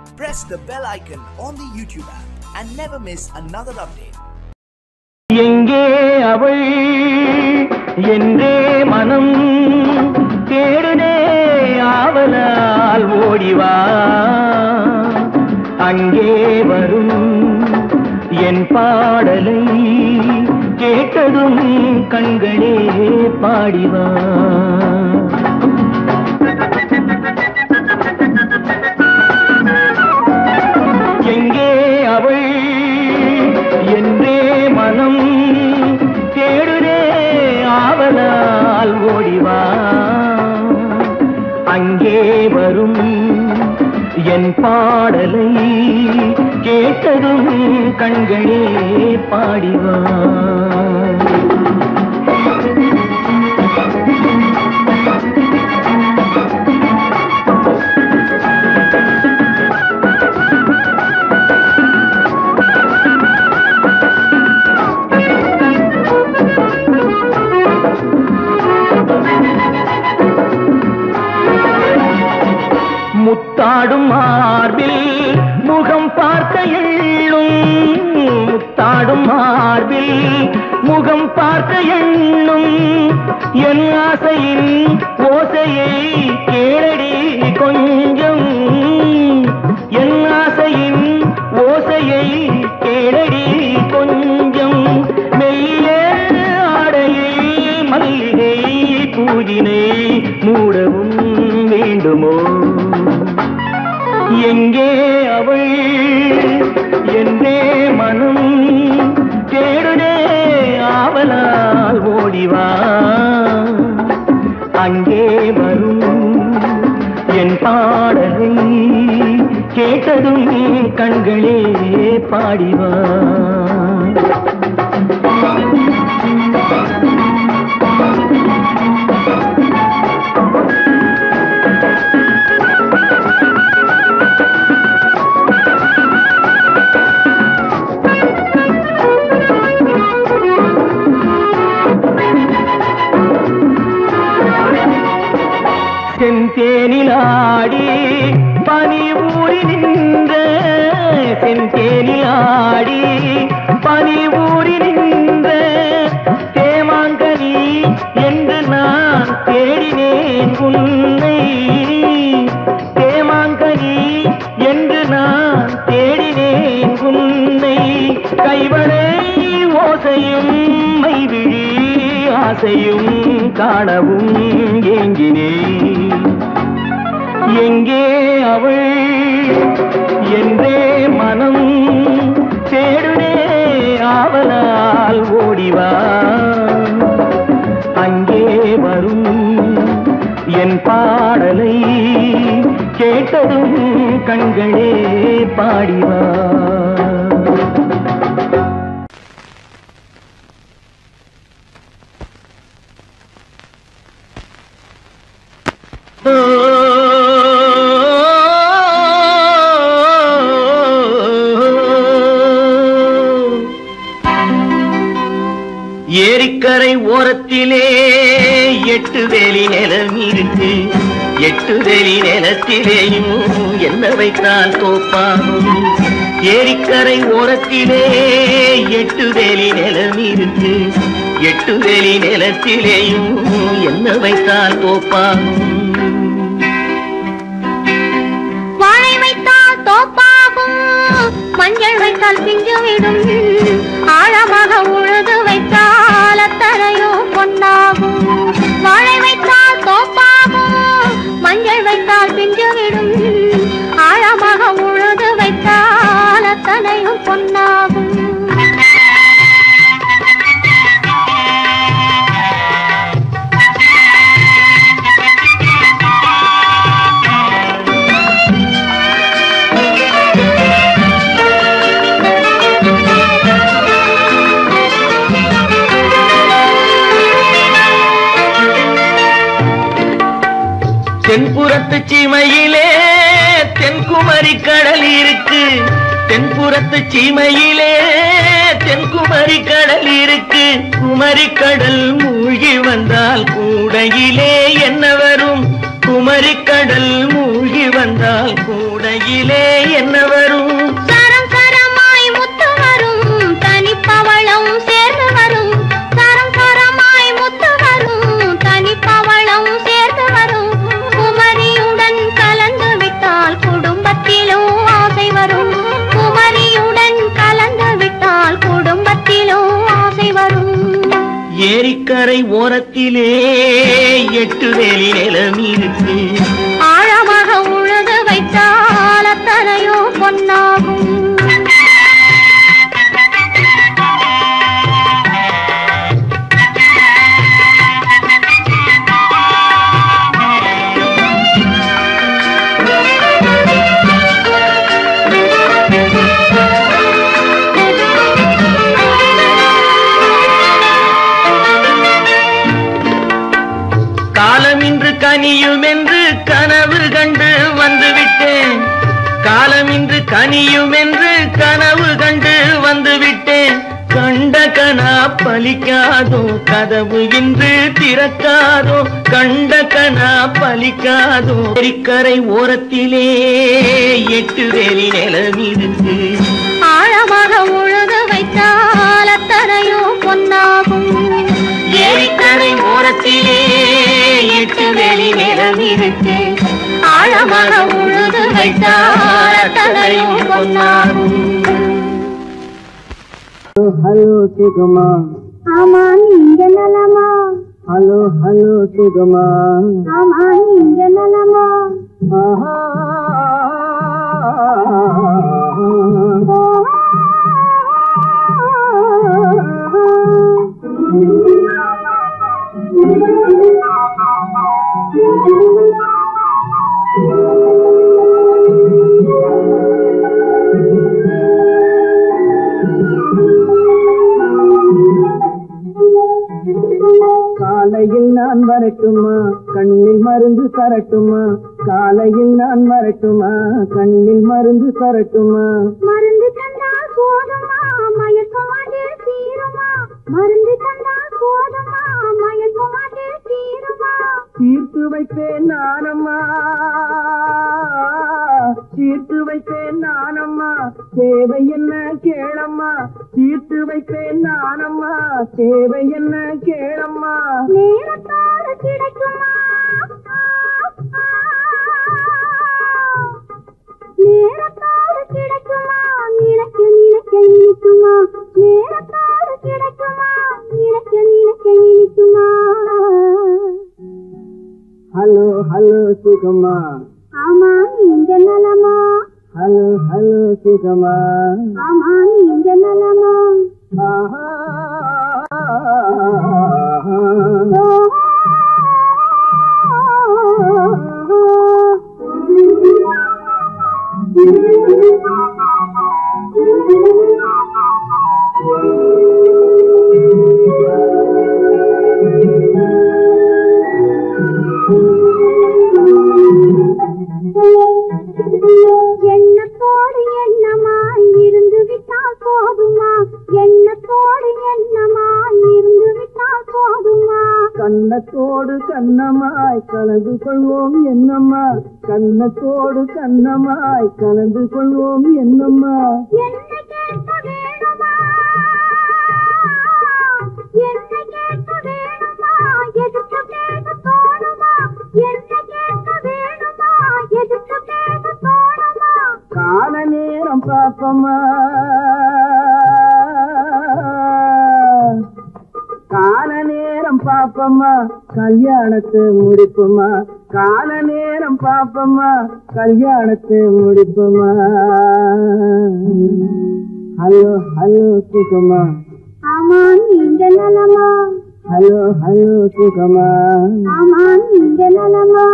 press the bell icon on the YouTube app and never miss another update. எங்கே அவள் என்றே மனம் தேடுதே ஆவலால் ஓடிவா அங்கே வரும் என் பாடலை கேட்டதும் கண்களே பாடிவா எங்கே அவள் என்றே மனம் தேடுதே ஆவலால் ஓடிவா அங்கே வரும் என் பாடலை கேட்டதும் கண்களே பாடிவா முத்தாடும் மார்பில் முகம் பார்க்க எண்ணும் முத்தாடும் மார்பில் முகம் பார்க்க எண்ணும் என் ஆசையின் ஓசையை கேளடி கொஞ்சம் என் ஆசையின் ஓசையை கேளடி கொஞ்சம் மெல்ல ஆடையை மல்லிகை பூஜினை மூடவும் வேண்டுமோ எங்கே அவள் என்றே மனம் தேடுதே ஆவலால் ஓடிவா அங்கே வரும் என் பாடலை கேட்டதும் கண்களே பாடிவா செந்தேனில் ஆடி பனி ஊறி நின்ற செந்தேனில் ஆடி பனி ஊறி நின்ற தேமாங்கனி என்று நான் தேடினேன் உன்னை தேமாங்கனி என்று நான் தேடினேன் உன்னை கைவளை ஓசையும் மைவிழி ஆசையும் காணவும் ஏங்கினேன் எங்கே அவள் என்றே மனம் தேடுனே ஆவலால் ஓடிவா அங்கே வரும் என் பாடலை கேட்டதும் கண்களே பாடிவா ஏரிக்கரை ஓரத்திலே எட்டு வேலி நிலம் இருக்கு எட்டு வேலி நிலத்திலேயும் என்ன வைத்தால் தோப்பாகும் ஏரிக்கரை ஓரத்திலே எட்டு வேலி நிலம் இருக்கு எட்டு வேலி நிலத்திலேயும் என்ன வைத்தால் தோப்பாகும் வாழை வைத்தால் தோப்பாகும் மஞ்சள் வைத்தால் பிஞ்சு விடும் ஆழமாக உழுது வைத்தால் அத்தனையோ பொன்னாகும் வாழை வைத்தால் தோப்பாகும் மஞ்சள் வைத்தால் பிஞ்சு விடும் ஆழமாக உழுது வைத்தால் அத்தனையும் பொன்னாகும் தென்புறத்து சீமையிலே தென்குமரி கடல் இருக்கு தென்புறத்து சீமையிலே தென்குமரி கடல் இருக்கு குமரி கடல் மூழ்கி வந்தால் கூடையிலே என்ன வரும் குமரி கடல் மூழ்கி வந்தால் கூடையிலே என்ன ஏரிக்கரை ஓரத்திலே எட்டு வேலி நிலம் இருக்கு ஆழமாக உழுது வைத்தால் அத்தனையோ பொன்னாகும் காலம் இன்று கனியும் என்று கனவு கண்டு வந்து விட்டேன் காலம் இன்று கனியும் என்று கனவு கண்டு வந்து விட்டேன் கண்ட கனா பலிக்காதோ கதவு இன்று திறக்காதோ கண்ட கனா பலிக்காதோ ஏரிக்கரை ஓரத்திலே எட்டு வேலி நிலம் இருக்கு ஆழமாக உழுது வைத்தால் அத்தனையோ பொன்னாகும் ஏரிக்கரை ஓரத்திலே எட்டு வேலி நிலம் இருக்கு ஆழமாக உழுது வைத்தால் அத்தனையோ பொன்னாகும் ஹலோ சுகமா ஆமா நீங்க நலமா ஹலோ ஹலோ சுகமா ஆமா நீங்க நலமா ஆஹா. காலையில் நான் வரட்டுமா கண்ணில் மருந்து தரட்டுமா காலையில் நான் வரட்டுமா கண்ணில் மருந்து தரட்டுமா மருந்து தந்தால் போதுமா மயக்கம் அது தீருமா மருந்து தந்தால் போதுமா மயக்கம் அது தீருமா தீர்த்து வைப்பேன் நானம்மா தீர்த்து வைப்பேன் நானம்மா தேவை என்ன கேளம்மா தீர்த்து வைப்பேன் நானம்மா தேவை என்ன கேளம்மா நேரத்தோடு கிடைக்குமா நேரத்தோடு கிடைக்குமா நினைக்க நினைக்க இனிக்குமா நேரத்தோடு கிடைக்குமா நினைக்க நினைக்க இனிக்குமா ஹலோ ஹலோ சுகமா ஆமா நீங்க நலமா ஹலோ ஹலோ சுகமா ஆமா நீங்க நலமா ஆஹா. எண்ணத்தோடு எண்ணமாய் இருந்து விட்டால் போதுமா எண்ணத்தோடு எண்ணமாய் இருந்து விட்டால் போதுமா கண்ணத்தோடு கண்ணமாய் கலந்து கொள்வோம் என்னம்மா கண்ணத்தோடு கண்ணமாய் கலந்து கொள்வோம் என்னம்மா என்னை கேட்க வேணுமா என்னை கேட்க வேணுமா எதுக்கு பேச தோணுமா என்னை கேட்க வேணுமா எதுக்கு பேச தோணுமா கால நேரம் பாப்பமா கால நேரம் பாப்பம்மா கல்யாணத்தை முடிப்புமா கால நேரம் பாப்பம்மா கல்யாணத்தை முடிப்புமா ஹலோ ஹலோ சுகமா ஆமா நீங்க நலமா ஹலோ ஹலோ சுகமா ஆமா நீங்க நலமா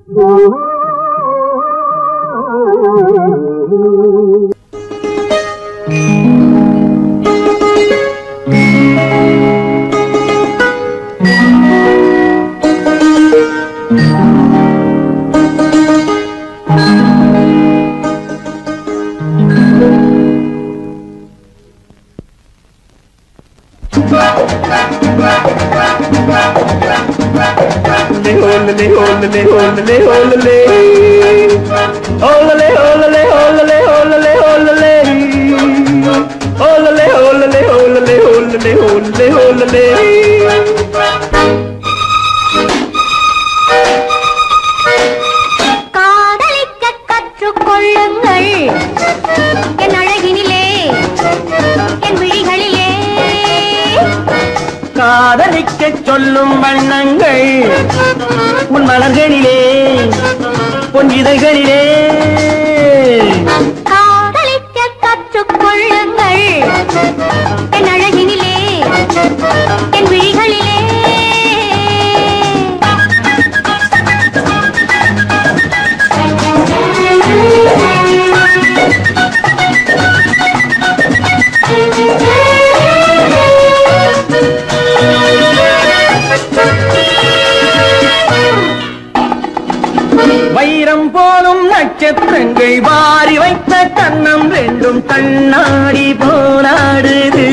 Olale, olale, olale, olale. Olale, olale, olale, olale, olale. Olale, olale, olale, olale, olale, olale. காதலிக்க கற்றுக்கொள்ளுங்கள் என் அழகினிலே என் விழிகளிலே காதலிக்க சொல்லும் வண்ணங்கள் உன் மலர்களிலே பொன் இதழ்களிலே காதலிக்க கற்றுக்கொள்ளுங்கள் என் அழகினிலே என் விழிகளிலே வைரம் போலும் நட்சத்திரங்கள் வாரி வைத்த கண்ணம் ரெண்டும் கண்ணாடி போராடுது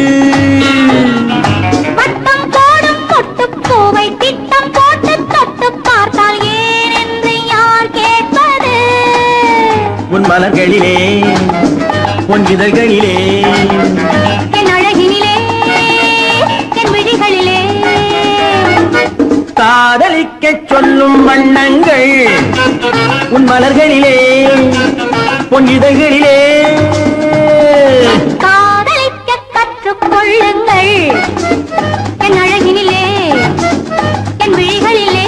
வட்டம் போடும் பொட்டுப்பூவை திட்டம் போட்டு தொட்டு பார்த்தால் ஏன் என்று யார் கேட்பது உன் மலர்களிலே உன் இதழ்களிலே என் அழகினிலே என் விழிகளிலே காதலிக்க சொல்லும் வண்ணங்கள் உன் மலர்களிலே பொன் இதழ்களிலே காதலிக்க கற்றுக்கொள்ளுங்கள் என் அழகினிலே என் விழிகளிலே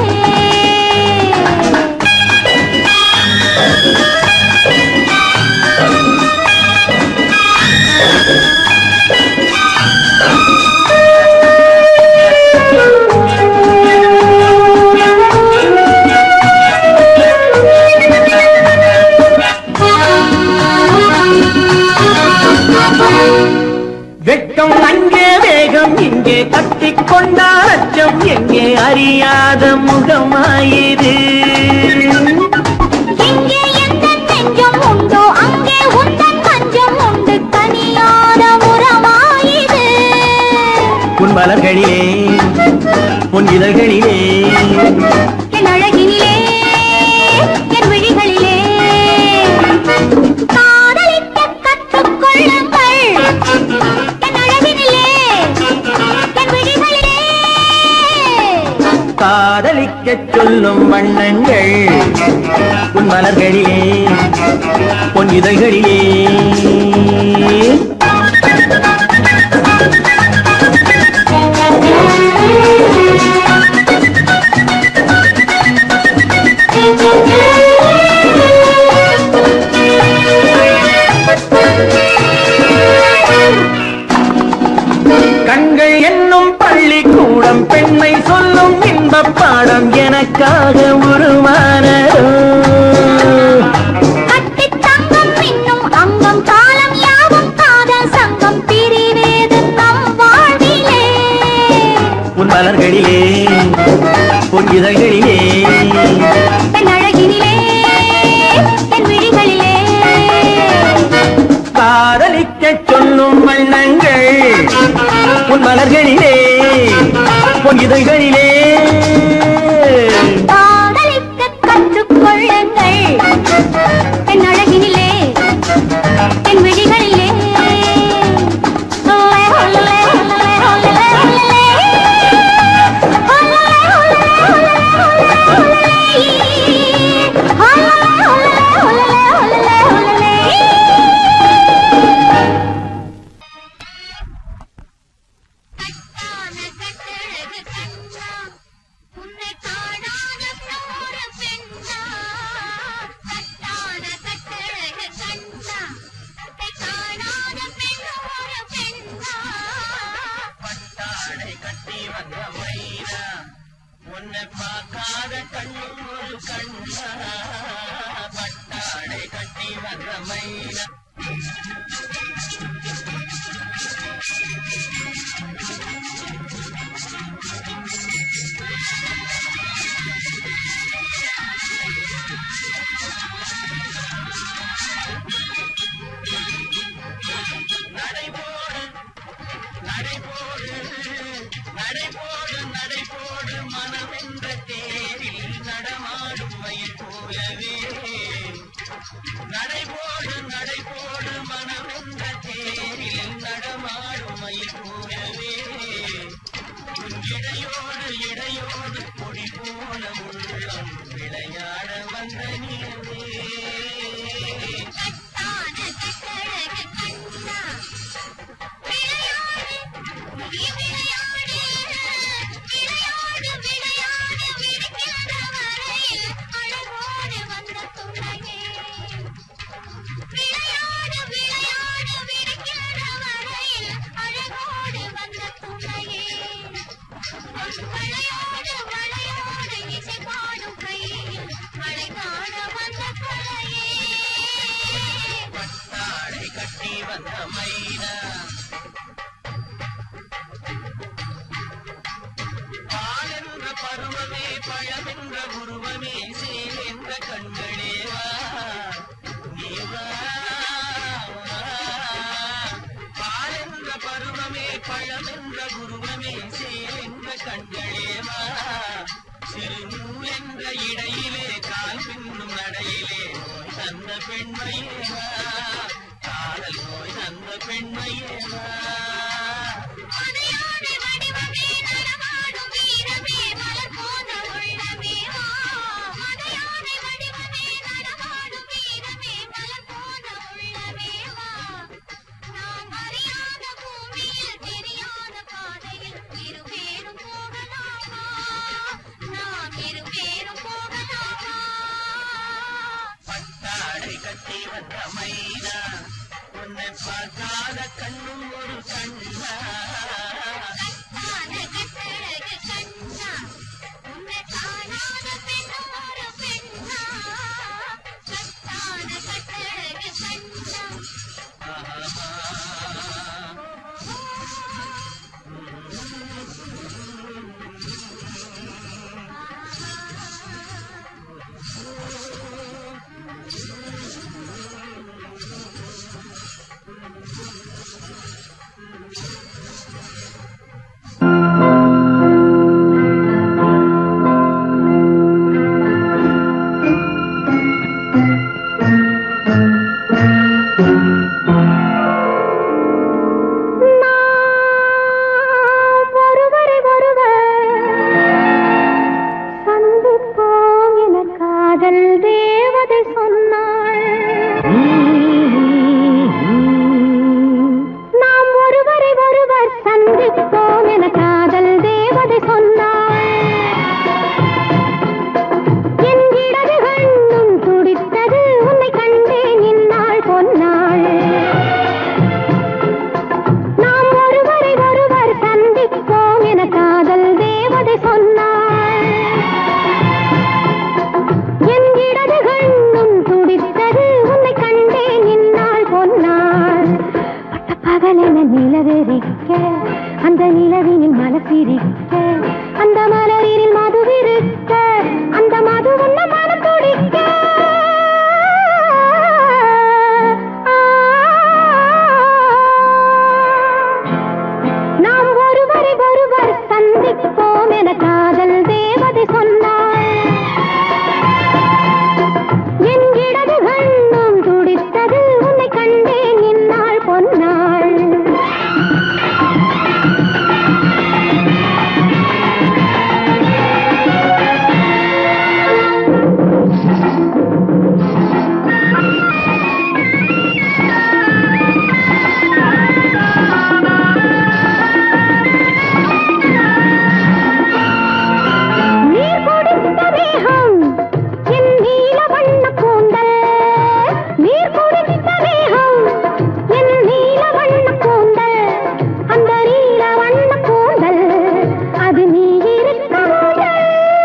வெட்கம் அங்கே வேகம் இங்கே கட்டிக்கொண்டால் அச்சம் எங்கே அறியாத முகமாயிரு எங்கே எந்த நெஞ்சம் உண்டோ அங்கே உந்தன் மஞ்சம் உண்டு தனியாத உறவாயிது உன் மலர்களிலே உன் இதழ்களிலே என் அழகினிலே என் விழிகளிலே காதலிக்க கற்றுக்கொள்ளுங்கள் என் அழகினிலே என் விழிகளிலே காதலிக்க சொல்லும் வண்ணங்கள் உன் மலர்களிலே உன் இதழ்களிலே கண்கள் என்னும் பள்ளிக்கூடம் பெண்மை சொல்லும் இன்பப் பாடம் எனக்காக உருவானதோ கட்டித் தங்கம் இன்னும் அங்கம் காலம் யாவும் காதல் சங்கம் பிரிவேது நம் வாழ்விலே உன் மலர்களிலே உன் இதழ்களிலே என் அழகினிலே என் விழிகளிலே காதலிக்க சொல்லும் வண்ணங்கள் உன் மலர்களிலே உன் இதழ்களிலே காதலிக்க கற்றுக்கொள்ளுங்கள் என் அழகினிலே என் விழிகளிலே ஒல்லே, ஒல்லே, ஒல்லே, ஒல்லே, ஒல்லே. ஒல்லே, ஒல்லே, ஒல்லே, ஒல்லே, ஒல்லே. ஒல்லே, ஒல்லே, ஒல்லே, ஒல்லே, ஒல்லே. கட்டான கட்டழகு கண்ணா உன்னை காணாத போற பெண்ணா கட்டான கட்டழகு கண்ணா உன்னை காணாத பெண்ணோர பெண்ணா பட்டாடை கட்டி வந்த மைனா உன்னை பார்க்காத கண்ணும் ஒரு கண்ணா பட்டாடை கட்டி வந்த மைனா நடைபோடு நடைபோடு நடைபோடு நடைபோடு மனமென்ற தேரில் நடமாடும் மயில் போலவே நடைபோடு நடைபோடு மனமென்ற விளையாடு விளையாடு விடுகின்ற வரையில் அழகோடு வந்த துணையே விளையாடு விளையாடு இசை பாடும் கையில் மழை காண வந்த கலையே பட்டாடை கட்டி வந்த மைனா பாலென்ற பருவமே பழமென்ற உருவமே சேலென்ற கண்களே வா நீ வா பாலென்ற பருவமே பழமென்ற உருவமே சேலென்ற கண்களே வா சிறு நூலென்ற இடையிலே கால் பின்னும் நடையிலே நோய் தந்த பெண்மையே வா காதல் நோய் தந்த பெண்மையே வா மதையாடு வடிவமே நடமாடும் வீரமே மலர் போன்ற உள்ளமே வா மதையாடு வடிவமே நடமாடும் வீரமே மலர் போன்ற உள்ளமே வா நாம் அறியாத பூமியில் தெரியாத பாதையில் இருபேரும் போகலாமா நாம் இருபேரும் போகலாமா பட்டாடை கட்டி வந்த மைனா உன்னை பார்க்காத கண்ணும் ஒரு கண்ணா கட்டான கட்டழகு கண்ணா உன்னை காணாத பெண்ணும் ஒரு பெண்ணா கட்டான கட்டழகு கண்ணா நாம் ஒருவரை ஒருவர் சந்திப்போம் என காதல் தேவதை சொன்னாள் நாம் ஒருவரை ஒருவர் சந்திப்போம் என காதல் தேவதை சொன்னாள் என் இடது கண்ணும் துடித்தது உன்னை கண்டேன் இந்நாள் பொன்னாள் நாம் ஒருவரை ஒருவர் சந்திப்போம் என காதல் தேவதை சொன்னாள் என் இடது கண்ணும் துடித்தது உன்னை கண்டேன் இந்நாள் பொன்னாள் பட்ட பகலென நிலவெறிக்க அந்த நிலவினில் மலசிரிக்க அந்த மலரில் மதுவிருக்க அந்த மது உன்ன மனம் துடிக்க நாம் ஒருவரை ஒருவர் சந்திப்போம் என காதல் தேவதை சொன்னாள் என் இடது கண்ணும் துடித்தது உன்னை கண்டேன் இந்நாள் பொன்னாள் நீர் குடித்த மேகம் என் நீல வண்ண கூந்தல் நீர் குடித்த மேகம் என் நீல வண்ண கூந்தல் அந்த நீல வண்ண கூந்தல் அது நீ இருக்க முதல்.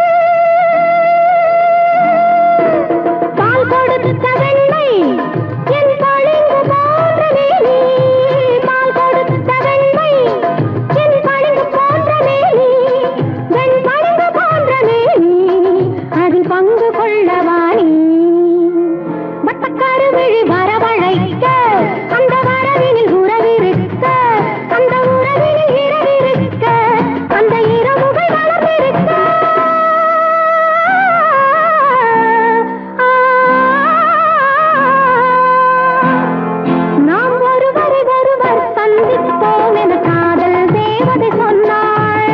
பால் கொடுத்த வெண்ணை என் பளிங்கு போன்ற மேனி பால் கொடுத்த வெண்ணை என் பளிங்கு போன்ற மேனி வெண் பளிங்கு போன்ற மேனி அதில் பங்கு கொள்ளவாணி வட்டக்கருவிழி வரவழைக்க அந்த வரவினில் உறவிருக்க அந்த உறவினில் இரவிருக்க அந்த இரவுகள் வளர்ந்திருக்க நாம் ஒருவரை ஒருவர் சந்திப்போம் என காதல் தேவதை சொன்னாள்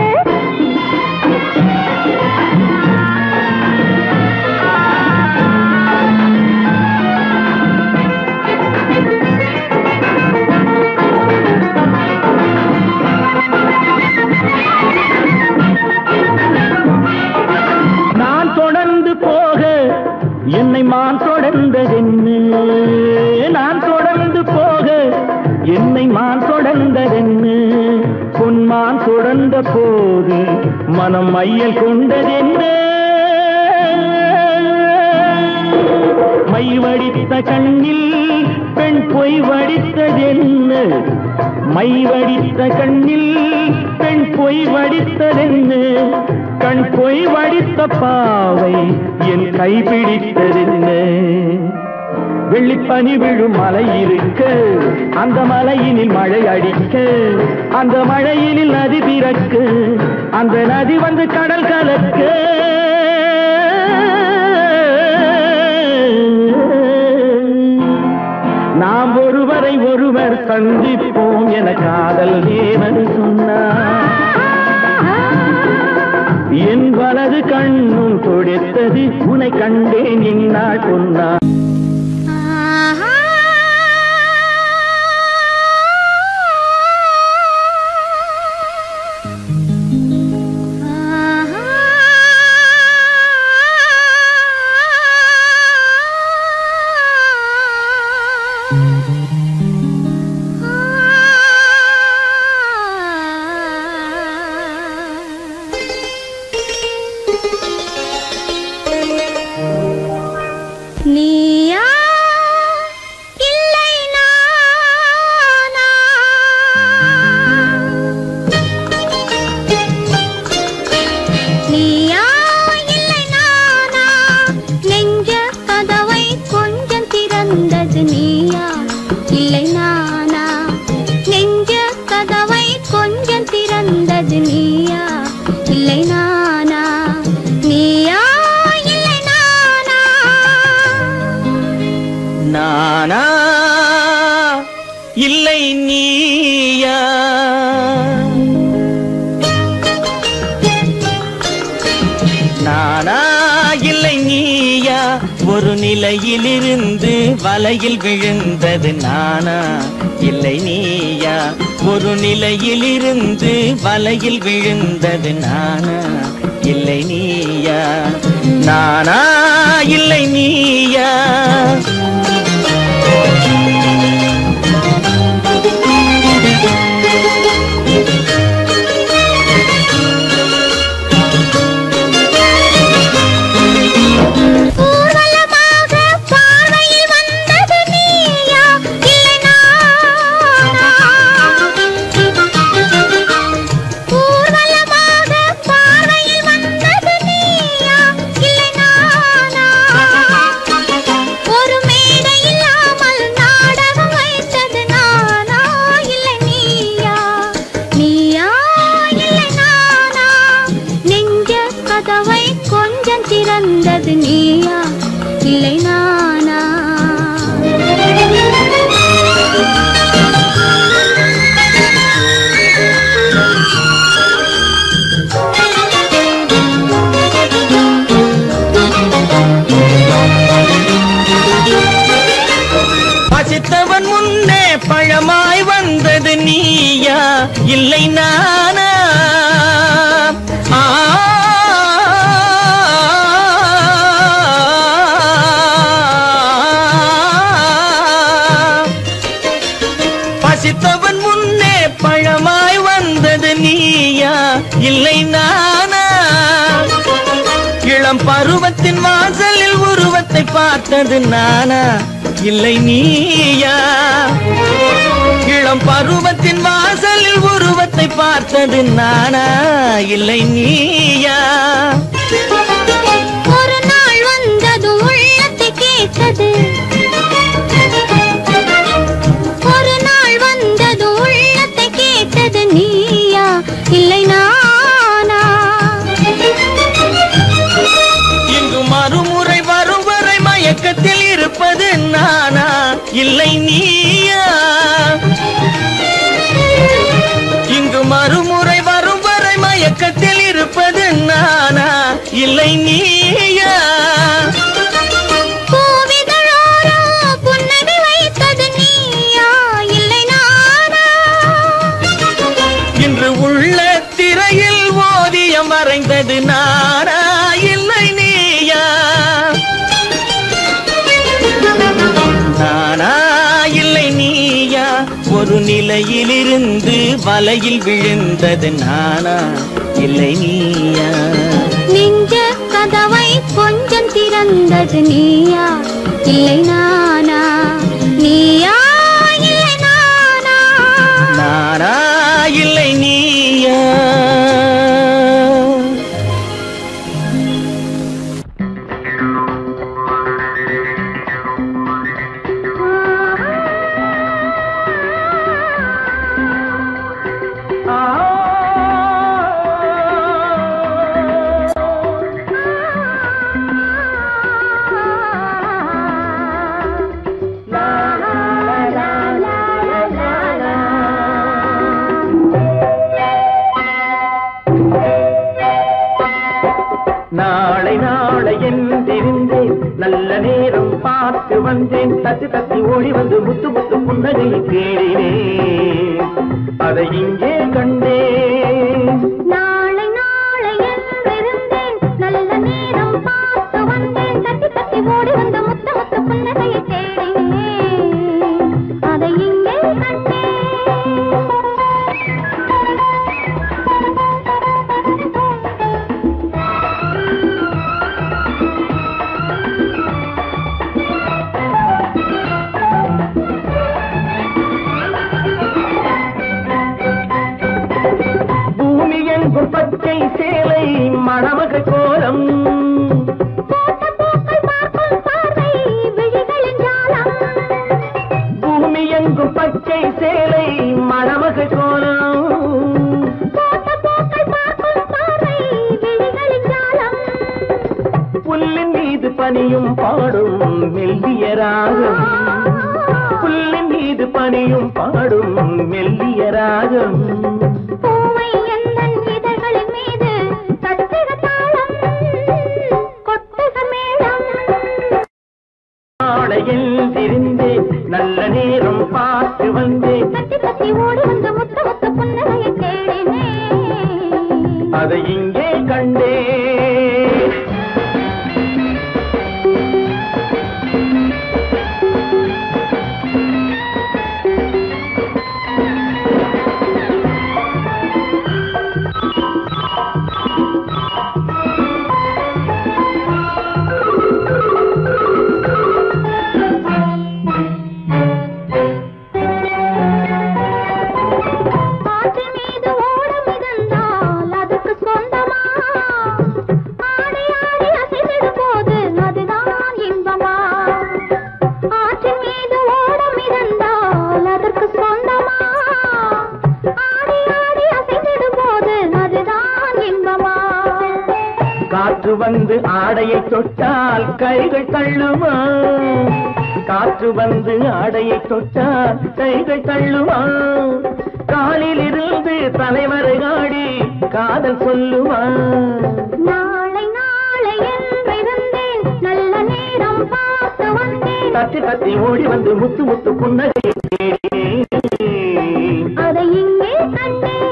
பிறந்த போது மனம் மையல் கொண்டதென்ன மை வடித்த கண்ணில் பெண் பொய் வடித்ததென்ன மை வடித்த கண்ணில் பெண் பொய் வடித்ததென்ன கண் பொய் வடித்த பாவை என் கைப்பிடித்ததென்ன வெள்ளிப்பனி விழும் மலை இருக்க அந்த மலையினில் மழை அடிக்க அந்த மழையினில் நதி பிறக்க அந்த நதி வந்து கடல் கலக்க நாம் ஒருவரை ஒருவர் சந்திப்போம் என காதல் தேவன் சொன்னார் என் வலது கண்ணும் தொடுத்தது உனை கண்டேன் இந்நாள் சொன்னார் நீயா இல்லை நானா நீயா இல்லை நானா நெஞ்ச கதவை கொஞ்சம் திறந்தது நீயா இல்லை நானா நெஞ்ச கதவை கொஞ்சம் திறந்தது நீயா இல்லை நானா நீயா இல்லை நானா நானா இல்லை நீயா நானா இல்லை நீயா ஒரு நிலையிலிருந்து வலையில் விழுந்தது நானா இல்லை நீயா ஒரு நிலையிலிருந்து வலையில் விழுந்தது நானா இல்லை நீயா நானா இல்லை நீயா ஊர்வலமாக பார்வையில் வந்தது நீயா இல்லை நானா ஊர்வலமாக பார்வையில் வந்தது நீயா இல்லை நானா ஒரு மேடை இல்லாமல் நாடகம் வைத்தது நானா இல்லை நீயா நீயா இல்லை நானா நெஞ்ச கதவை கொஞ்சம் திறந்தது நீயா இல்லை நானா பசித்தவன் முன்னே பழமாய் வந்தது நீயா இல்லை நானா ஆ. பசித்தவன் முன்னே பழமாய் வந்தது நீயா இல்லை நானா இளம் பருவத்தின் வாசலில் உருவத்தை பார்த்தது நானா இல்லை நீயா இளம் பருவத்தின் வாசலில் உருவத்தை பார்த்தது நானா இல்லை நீயா ஒரு நாள் வந்தது உள்ளத்தை கேட்டது ஒரு நாள் வந்தது உள்ளத்தை கேட்டது நீயா இல்லை நானா இங்கு மறுமுறை வரும் வரை மயக்கத்தில் இருப்பது நானா இல்லை நீயா இங்கு மறுமுறை வரும் வரை மயக்கத்தில் இருப்பது நானா இல்லை நீயா பூவிதழோரோ புன்னகை வைத்தது நீயா இல்லை நானா இன்று உள்ள திரையில் ஓதியம் வரைந்தது நானா இல்லை நீயா நானா இல்லை நீயா ஒரு ஒரு நிலையிலிருந்து வலையில் விழுந்தது நானா இல்லை நீயா நெஞ்ச கதவை கொஞ்சம் திறந்தது நீயா இல்லை நானா நீயா இல்லை நானா நானா இல்லை நீயா நாளை நாளை என்றிருந்தேன் நல்ல நேரம் பார்த்து வந்தேன் தத்தி தத்தி ஓடி வந்து முத்து முத்து புன்னகையை தேடினேன் அதை இங்கே கண்டேன் நாளை நாளை என்றிருந்தேன் நல்ல நேரம் பார்த்து வந்தேன் தட்டி தட்டி ஓடி வந்த முத்த முத்த புன்னகையை தேடினேன் அதை இங்கே பூமி எங்கும் பச்சை சேலை மணமக கோலம் போட்ட பூக்கள் பார்க்கும் பார்வை விழிகளின் ஜாலம் பூமி எங்கும் பச்சை சேலை மணமக கோலம் போட்ட பூக்கள் பார்க்கும் பார்வை விழிகளின் ஜாலம் புல்லின் மீது பனியும் பாடும் மெல்லிய ராகம் புல்லின் மீது பனியும் பாடும் மெல்லிய ராகம் பூவை எந்தன் இதழ்களின் மீது தட்டுக தாளம் கொட்டுக மேளம் நாளையில் தெரிந்தேன் நல்ல நேரம் பார்த்து வந்தேன் தட்டி தட்டி ஓடி வந்து முத்த முத்த புன்னகையை தேடினேன் அதை இங்கே கண்டேன் ஆற்று மீது ஓடம் மிதந்தால் அதுக்கு சொந்தமா ஆடி ஆடி அசைந்திடும் போது அதுதான் இன்பமா ஆற்றின் மீது ஓடம் மிதந்தால் அதற்கு சொந்தமா ஆடி ஆடி அசைந்திடும் போது அதுதான் இன்பமா காற்று வந்து ஆடையை தொட்டால் கைகள் தள்ளுமா காற்று வந்து ஆடையை தொட்டால் கைகள் தள்ளுமா காலில் இருந்து தலைவரை ஆடி காதல் சொல்லுமா நாளை நாளை என்றிருந்தேன் நல்ல நேரம் பார்த்து வந்தேன் தத்தி தத்தி ஓடி வந்து முத்து முத்து புன்னகையை தேடினேன். அதை இங்கே கண்டேன்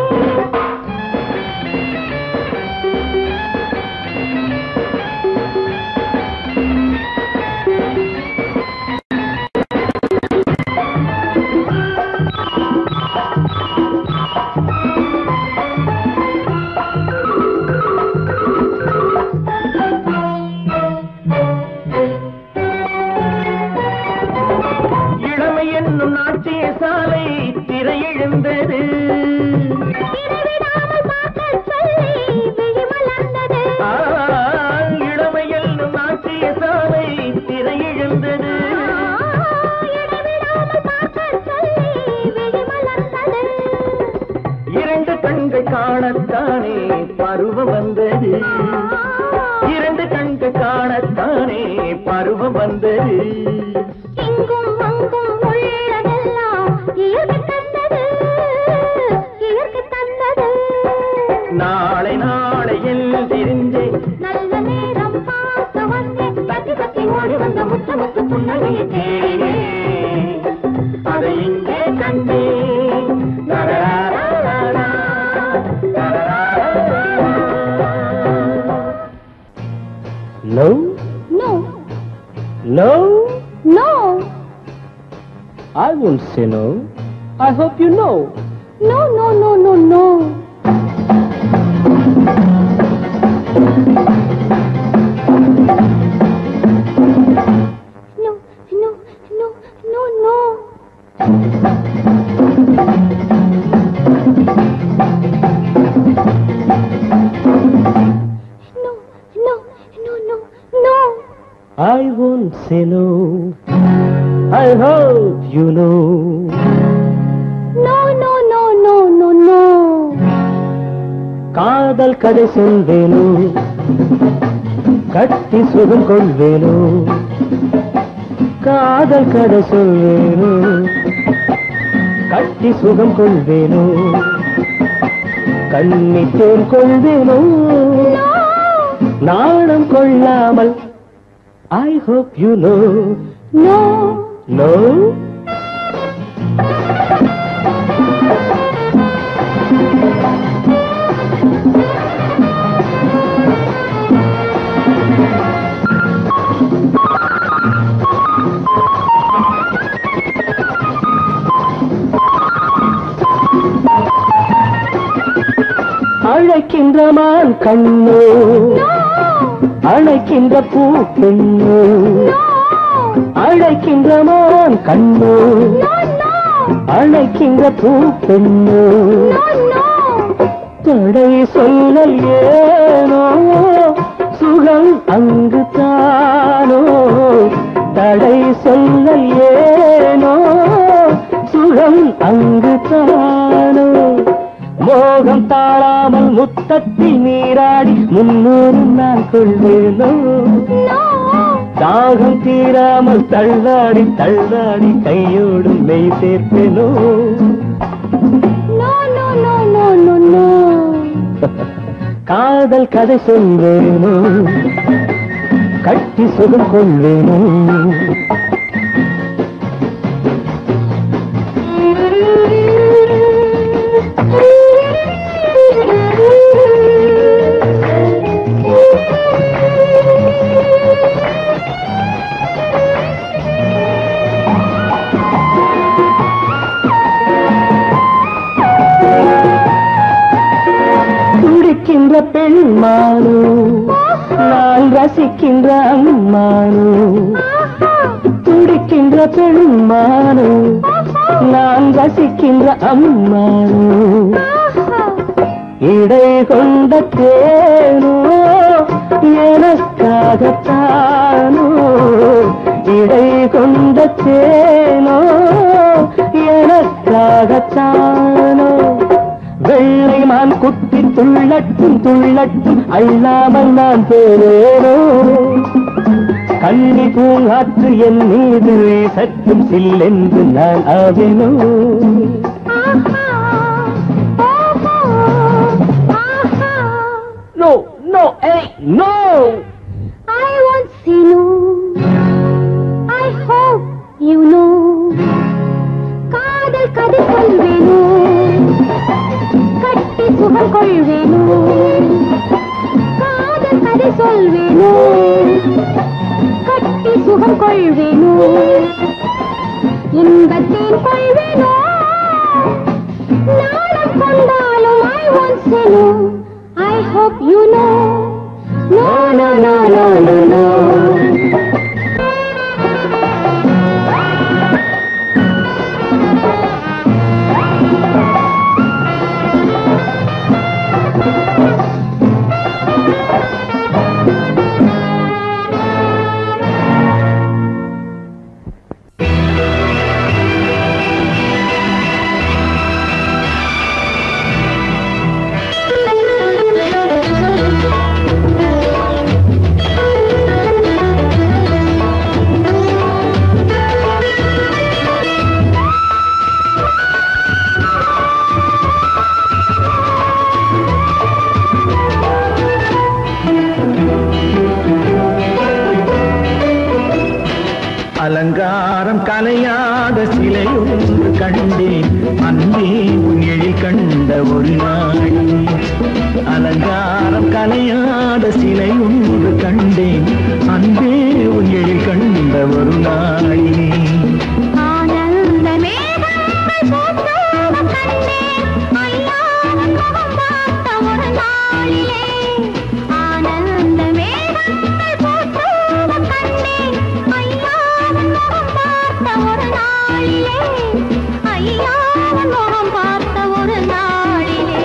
இளமை என்னும் நாட்டிய சாலை திரையெழுந்தது இடைவிடாமல் பார்க்கச் சொல்லி விழி மலர்ந்தது. ஆ, இளமை என்னும் நாட்டிய சாலை திரையெழுந்தது இடைவிடாமல் பார்க்கச் சொல்லி விழி மலர்ந்தது. இரண்டு கண்கள் காணத்தானே பருவம் வந்தது இரண்டு கண்கள் காணத்தானே பருவம் வந்தது இங்கும் அங்கும் உள்ளதெல்லாம் இயற்கை தந்தது, இயற்கை தந்தது. நாளை நாளை எல் தெரிந்தேன் நல்ல நேரம் பார்த்து வந்தேன் தட்டி தட்டி ஓடி வந்த முத்து முத்து புன்னகையை தேடினேன் அதை இங்கே கண்டேன் தரராரராரா, தரராரராரா. Love? No, Love? no, I won't say no. I hope you know. No, no, no, no, no. No, no, no, no, no. No, no, no, no, no. I won't say no. I hope you know. No, no, no, no, no, no. காதல் கதை சொல்வேனோ கட்டி சுகம் கொள்வேனோ காதல் கதை சொல்வேனோ கட்டி சுகம் கொள்வேனோ கண்ணி தேன் கொள்வேனோ நாணம் கொள்ளாமல் I hope you know No. No அழைக்கின்ற மான் கண்ணோ அழைக்கின்ற பூ பெண்ணோ அழைக்கின்ற மான் கண்ணோ அழைக்கின்ற பூ பெண்ணோ தடை சொல்லல் ஏனோ சுகம் அங்கு தானோ தடை சொல்லல் ஏனோ சுகம் அங்கு தானோ மோகம் தாழாமல் முத்தத்தில் நீராடி முன்னூறு நாள் கொள்வேனோ தாகம் தீராமல் தள்ளாடி தள்ளாடி கையோடு மெய் சேர்ப்பேனோ No, no, no, no, no, no. காதல் கதை சொல்வேனோ கட்டி சுகம் கொள்வேனோ துடிக்கின்ற பெண்மானோ நான் ரசிக்கின்ற அம்மானோ துடிக்கின்ற பெண்மானோ நான் ரசிக்கின்ற அம்மானோ இடை கொண்ட தேனோ எனக்காகத்தானோ இடை கொண்ட தேனோ எனக்காகத்தானோ வெள்ளை மான் குத்தி துள்ளட்டும் துள்ளட்டும் அள்ளாமல் நான் போவேனோ கண்ணி பூங்காற்று என் மீது சற்றும் சில்லென்று நான் ஆவேனோ நோ நோ ஏய் no I won't say no. I hope you know. காதல் கதை சொல்வேனோ கட்டி சுகம் கொள்வேனோ காதல் கதை சொல்வேனோ கட்டி சுகம் கொள்வேனோ இன்பத்தேன் கொள்வேனோ நாளம் கொண்டாலும் I won't say no. I hope you know. No, no, no, no, no, no. அலங்காரம் கலையாத சிலை ஒன்று கண்டேன் அன்பே உன் எழில் கண்ட ஒரு நாள் அலங்காரம் கலையாத சிலை ஒன்று கண்டேன் அன்பே உன் எழில் கண்ட ஒரு நாள் ஆனந்த மேகங்கள் போன்ற நாளிலே ஐயா உன் முகம் பார்த்த ஒரு நாளிலே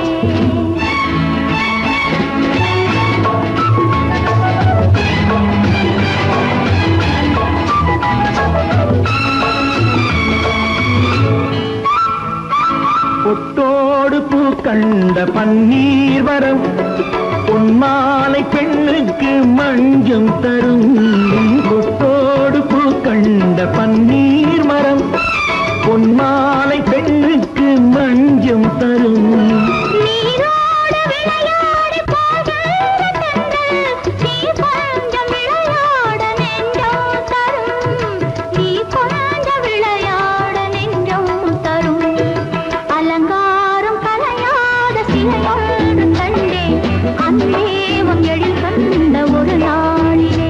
பொட்டோடு பூ கண்ட பன்னீர் வரம் பொன்மாலை பெண்ணுக்கு மஞ்சம் தரும் பொட்டோடு பூ கண்ட பன்னீர் மரம் பொன்மாலை பெண்ணுக்கு மஞ்சம் தரும் நீரோடு விளையாடி போகின்ற தென்றல், நீ கொஞ்சம் விளையாட நெஞ்சம் தரும். நீ கொஞ்சம் விளையாட நெஞ்சம் தரும். அலங்காரம் கலையாத சிலையொன்று கண்டேன். அன்பே உன் எழில் கண்ட ஒரு நாளிலே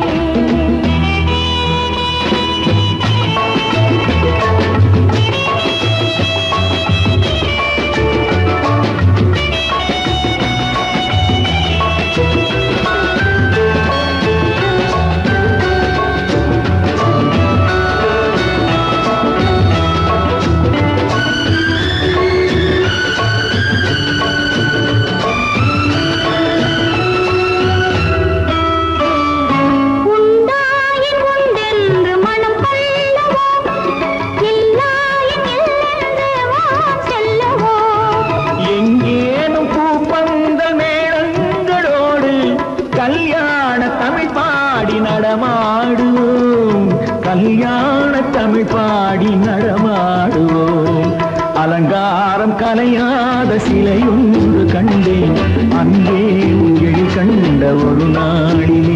உண்டாயின் உண்டென்று மனம் கொள்ளவோ இல்லாயின் இல்லென்று வான் செல்லவோ எங்கேனும் பூப்பந்தல் மேளங்களோடு கல்யாண தமிழ் பாடி நடமாடுவோம் கல்யாண தமிழ் பாடி நடமாடுவோம் அலங்காரம் கலையாத சிலையொன்று கண்டேன் அன்பே உங்கள் கண்ட ஒரு நாளிலே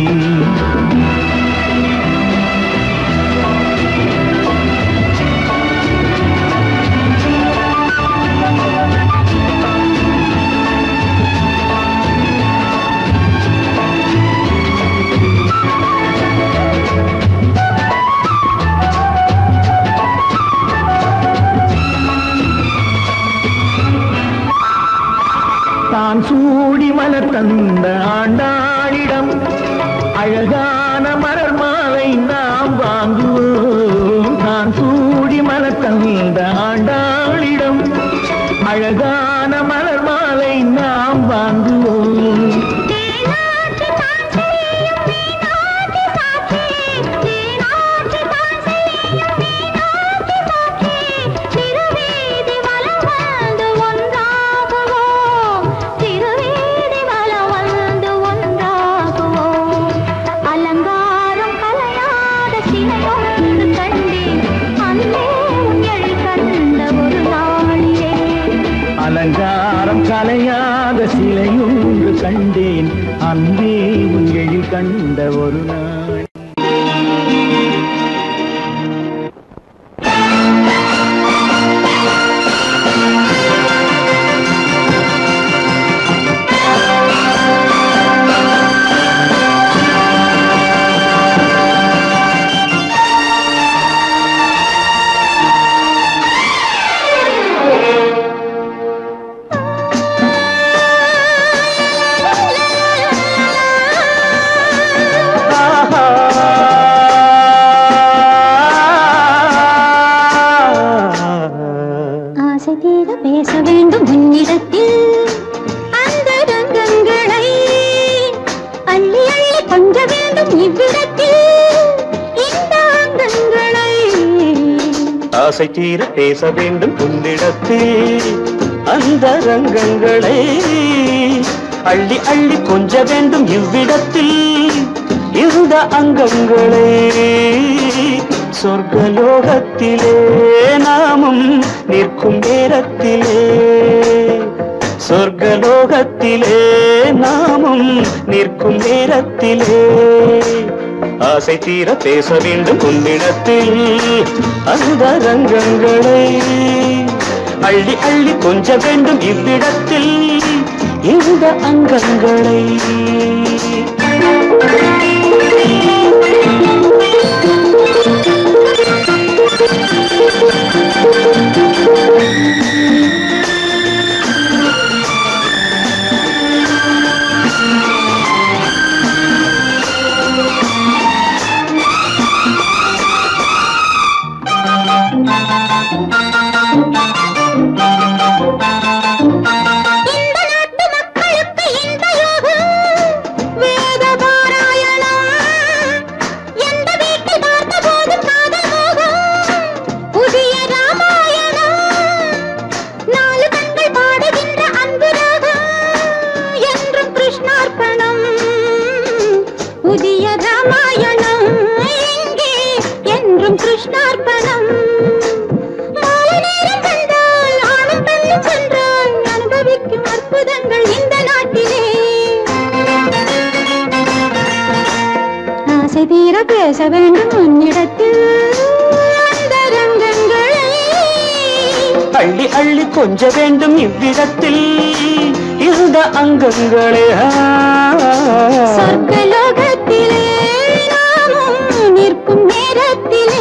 தான் சூடி மலர் தந்த ஆண்டாளிடம் அழகான மலர் மாலை நாம் வாங்குவோம் தான் சூடி மலர் தந்த ஆண்டாளிடம் அழகான மலர் மாலை நாம் வாங்குவோம் தேனாற்றி தான் செய்யும் மீனாட்சி சாட்சி தேனாற்றி தான் செய்யும் மீனாட்சி சாட்சி திருவீதி வலம் வந்து ஒன்றாகுவோம் திருவீதி வலம் வந்து ஒன்றாகுவோம் அலங்காரம் கலையாத சிலையொன்று கண்டேன் அன்பே உன் எழில் கண்ட ஒரு நாளிலே அலங்காரம் கலையாத சிலையொன்று கண்டேன் அன்பே உன் எழில் கண்ட ஒரு நாள் ஆசை தீர பேச வேண்டும் உன்னிடத்தில் அந்த ரங்கங்களை அள்ளி அள்ளி கொஞ்ச வேண்டும் இவ்விடத்தில் இந்த அங்கங்களை ஆசை தீர பேச வேண்டும் உன்னிடத்தில் அந்த ரங்கங்களை அள்ளி அள்ளி கொஞ்ச வேண்டும் இவ்விடத்தில் இந்த அங்கங்களை சொர்க்கலோகத்திலே நாமும் நிற்கும் நேரத்திலே சொர்க்கலோகத்திலே நாமும் நிற்கும் நேரத்திலே ஆசை தீர பேச வேண்டும் உன்னிடத்தில் அந்த ரங்கங்களை அள்ளி அள்ளி கொஞ்ச வேண்டும் இவ்விடத்தில் இந்த அங்கங்களை இந்த நாட்டு மக்களுக்கு இந்த யோகம் வேத பாராயணம் எந்த வீட்டில் பார்த்த போதும் காதல் மோகம் புதிய ராமாயணம் நாலு கண்கள் பாடுகின்ற அன்பு ராகம் என்றும் கிருஷ்ணார்ப்பணம் புதிய ராமாயணம் இங்கே என்றும் கிருஷ்ணார்ப்பணம் மாலை நேரம் கண்டால் ஆணும் பெண்ணும் சென்றால் அனுபவிக்கும் அற்புதங்கள் இந்த நாட்டிலே ஆசை தீர பேச வேண்டும் உன்னிடத்தில் அந்த ரங்கங்களை அள்ளி அள்ளி கொஞ்ச வேண்டும் இவ்விடத்தில் இந்த அங்கங்களே ஆ. சொர்க்கலோகத்திலே நாமும் நிற்கும் நேரத்திலே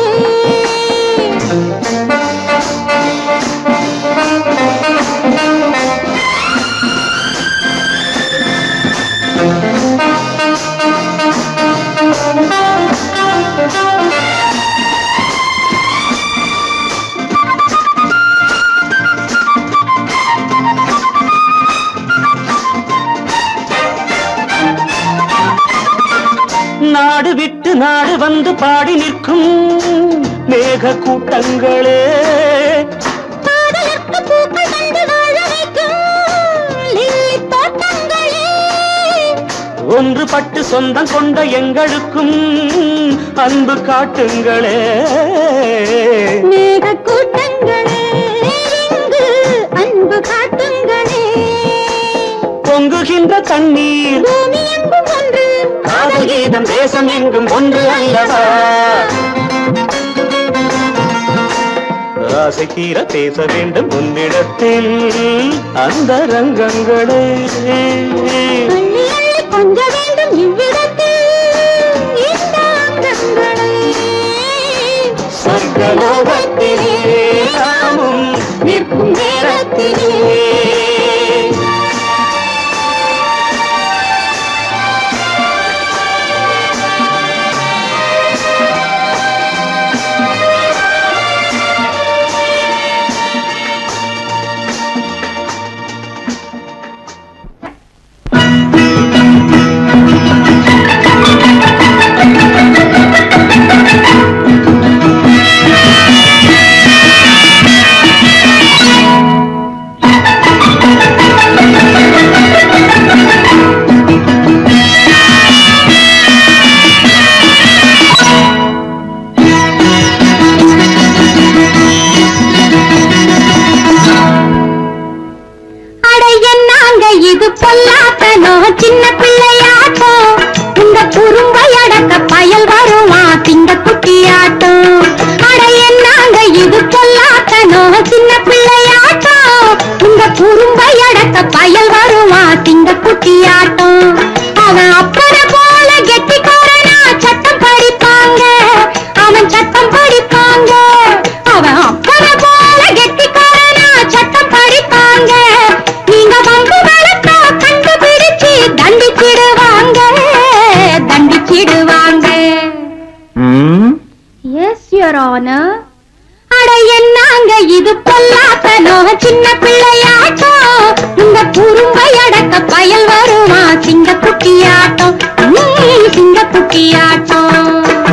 நாடு விட்டு நாடு வந்து பாடி நிற்கும் மேக கூட்டங்களே காதலுக்கு பூக்கள் தந்து வாழ வைக்கும் லில்லி தோட்டங்களே ஒன்றுபட்டு சொந்தம் கொண்ட எங்களுக்கும் அன்பு காட்டுங்களே மேக கூட்டங்களே இங்கு அன்பு காட்டுங்களே பொங்குகின்ற தண்ணீர் பூமி எங்கும் ஒன்று காதல் கீதம் தேசம் எங்கும் ஒன்று அல்லவா ஆசை தீர பேச வேண்டும் உன்னிடத்தில் அந்த ரங்கங்களே அள்ளி அள்ளி கொஞ்ச வேண்டும் இவ்விடத்தில் இந்த அங்கங்களை சொர்க்கலோகத்திலே நாமும் நிற்கும் நேரத்திலே அட என்னாங்க இது பொல்லாத்தனோ சின்ன பிள்ளையாட்டம் இந்த குறும்பை அடக்க பயல் வருவா திங்க குட்டியாட்டம் அட என்னாங்க இது பொல்லாத்தனோ சின்ன பிள்ளையாட்டம் இந்த குறும்பை அடக்க பயல் வருவா திங்க குட்டியாட்டம் அவன் அப்பனை போல கெட்டிக்காரனா சட்டம் படிப்பாங்க அவன் சட்டம் படிப்பாங்க அவன் அப்பனை போல கெட்டிக்காரனா சட்டம் படிப்பாங்க நீங்க வம்பு வளர்த்தா கண்டுபிடிச்சு தண்டிச்சிடுவாங்க தண்டிச்சிடுவாங்க எஸ் யுவர் ஆனர் அட என்னங்க இது பொல்லாத்தனோ சின்ன பிள்ளையாட்டம் இந்த குறும்பை அடக்க பயல் வருமா சிங்க குட்டியாட்டம் ம், சிங்க குட்டியாட்டம்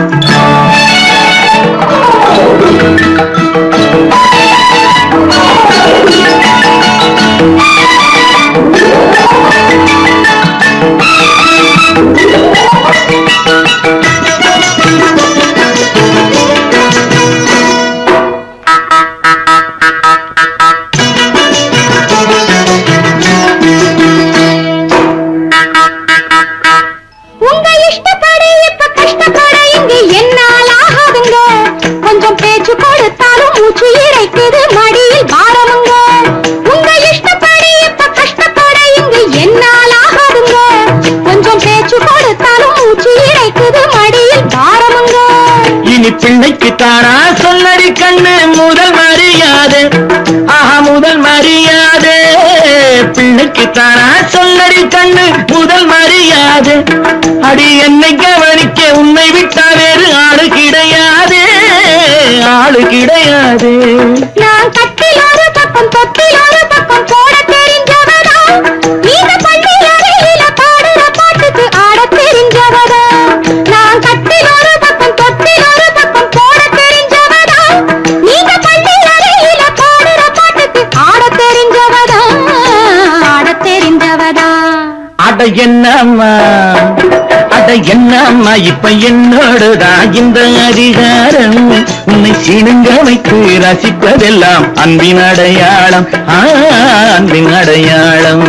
உங்க இஷ்டப்படி இப்ப கஷ்டப்பட இங்க என்னால் ஆகாதுங்க கொஞ்சம் பேச்சு கொடுத்தாலும் மூச்சு இறைக்குது மடியில் பாரமுங்க உங்க இஷ்டப்படி இப்ப கஷ்டப்பட இங்க என்னால் ஆகாதுங்க கொஞ்சம் பேச்சு கொடுத்தாலும் மூச்சு இறைக்குது மடியில் பாரமுங்க இனி பிள்ளைக்கு தானா சொல்லடி கண்ணு முதல் மரியாதை ஆஹா முதல் மரியாதை பிள்ளைக்கு தானா சொல்லடி கண்ணு முதல் மரியாதை அடி என்னை கவனிக்க உன்னை விட்டா வேறு ஆளு கிடையாது ஆளு கிடையாது நான் கட்டில் ஒரு பக்கம் தொட்டில் ஒரு பக்கம் போட தெரிஞ்சவதா நீங்க பள்ளி அறையில பாடுற பாட்டுக்கு ஆட தெரிஞ்சவதா நான் கட்டில் ஒரு பக்கம் தொட்டில் ஒரு பக்கம் போட தெரிஞ்சவதா நீங்க பள்ளி அறையில பாடுற பாட்டுக்கு ஆட தெரிஞ்சவதா ஆட தெரிஞ்சவதா அட என்னம்மா அட என்னம்மா இப்ப என்னோடுதான் இந்த அதிகாரம் உன்னை சிணுங்க வைத்து ரசிப்பதெல்லாம் அன்பின் அடையாளம் ஆ, அன்பின் அடையாளம்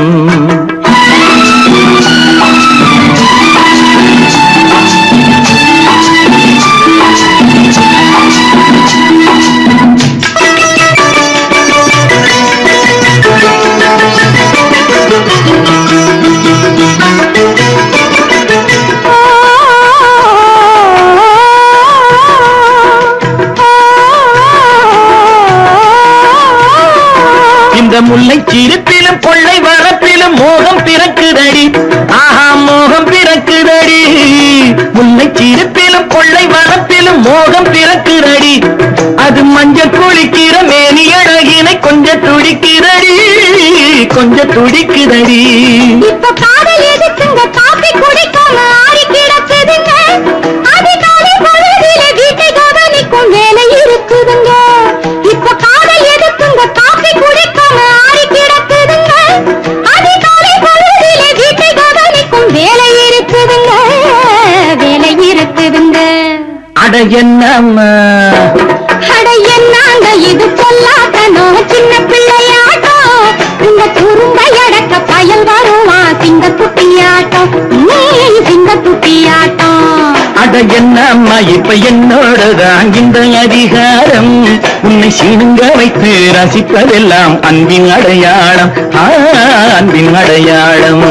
இந்த முல்லை சிரிப்பிலும் கொள்ளை வரப்பிலும் மோகம் பிறக்குதடி ஆஹா மோகம் பிறக்குதடி முல்லை சிரிப்பிலும் கொள்ளை வரப்பிலும் மோகம் பிறக்குதடி அது மஞ்சள் குளிக்கிற மேனி அழகினை கொஞ்சம் துடிக்குதடி கொஞ்சம் துடிக்குதடி இப்ப காதல் எதுக்குங்க காப்பி குடிக்காம ஆறி கிடக்குதுங்க அதிகாலை பொழுதில வீட்டை கவனிக்கும் வேலை இருக்குதுங்க இப்ப காதல் எதுக்குங்க காப்பி குடிக்காம ஆறி கிடக்குதுங்க அதிகாலை பொழுதில வீட்டை கவனிக்கும் வேலை இருக்குதுங்க வேலை இருக்குதுங்க அட என்னம்மா அட என்னாங்க இது சொல்லாதனோ சின்ன பிள்ளையாட்டம் இந்த குறும்பை அடக்க பயல் வருவான் சிங்க குட்டியாட்டம் ம், சிங்க குட்டியாட்டம் அட என்னம்மா இப்ப என்னோடதான் இந்த அதிகாரம் உன்னை சிணுங்க வைத்து ரசிப்பதெல்லாம் அன்பின் அடையாளம் ஆ, அன்பின் அடையாளம்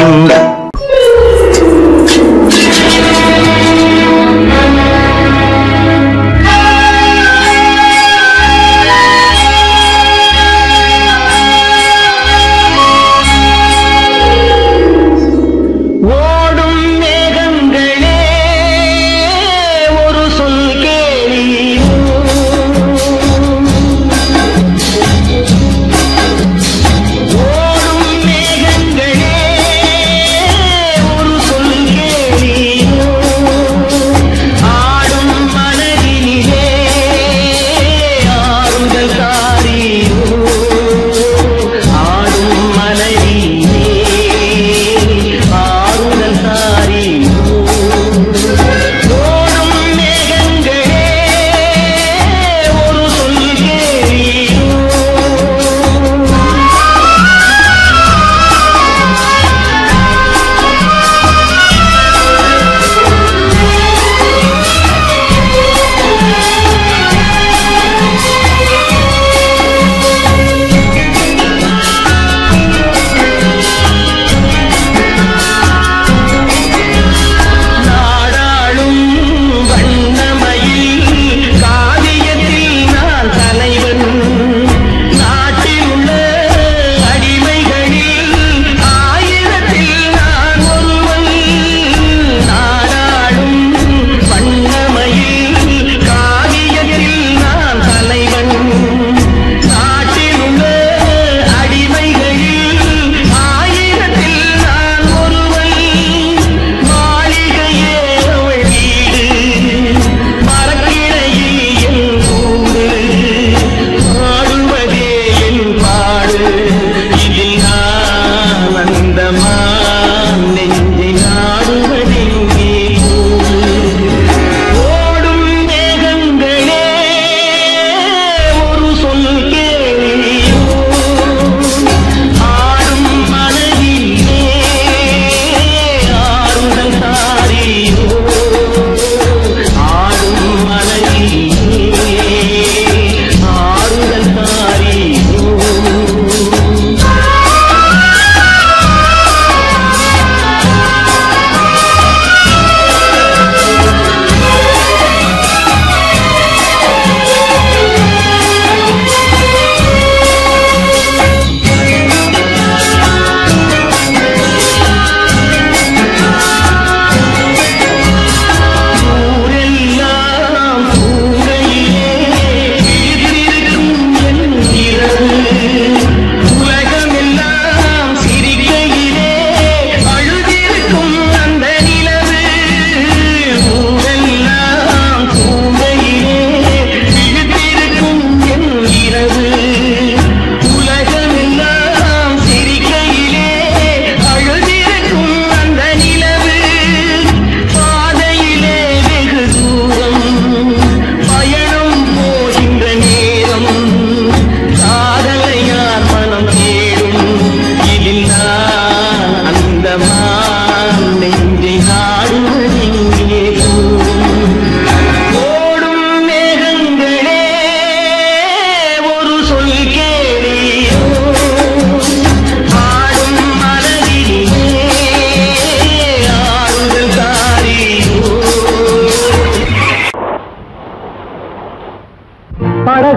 ஓடும் மேகங்களே ஒரு சொல் கேளீரோ ஓடும் மேகங்களே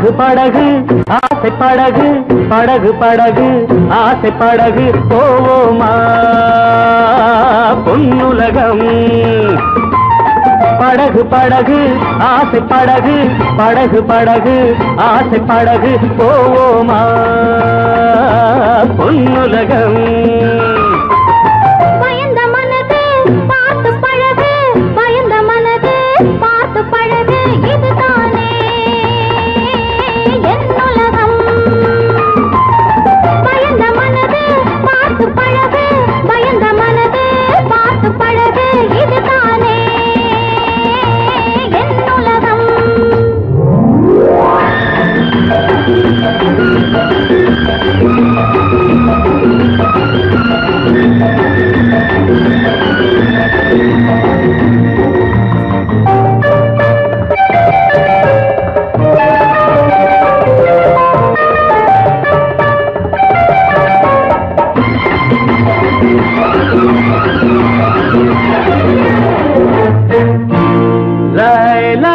படகு படகு ஆசை படகு படகு படகு ஆசை படகு போவோமா பொன்னுலகம் படகு படகு ஆசை படகு படகு படகு ஆசை படகு போவோமா பொன்னுலகம் பயந்த மனது பார்த்து பழகு பயந்த மனது பார்த்து பழகு இதுதானே என் உலகம் பயந்த மனது பார்த்து பழகு பயந்த மனது பார்த்து பழகு இதுதானே என் உலகம் லைலா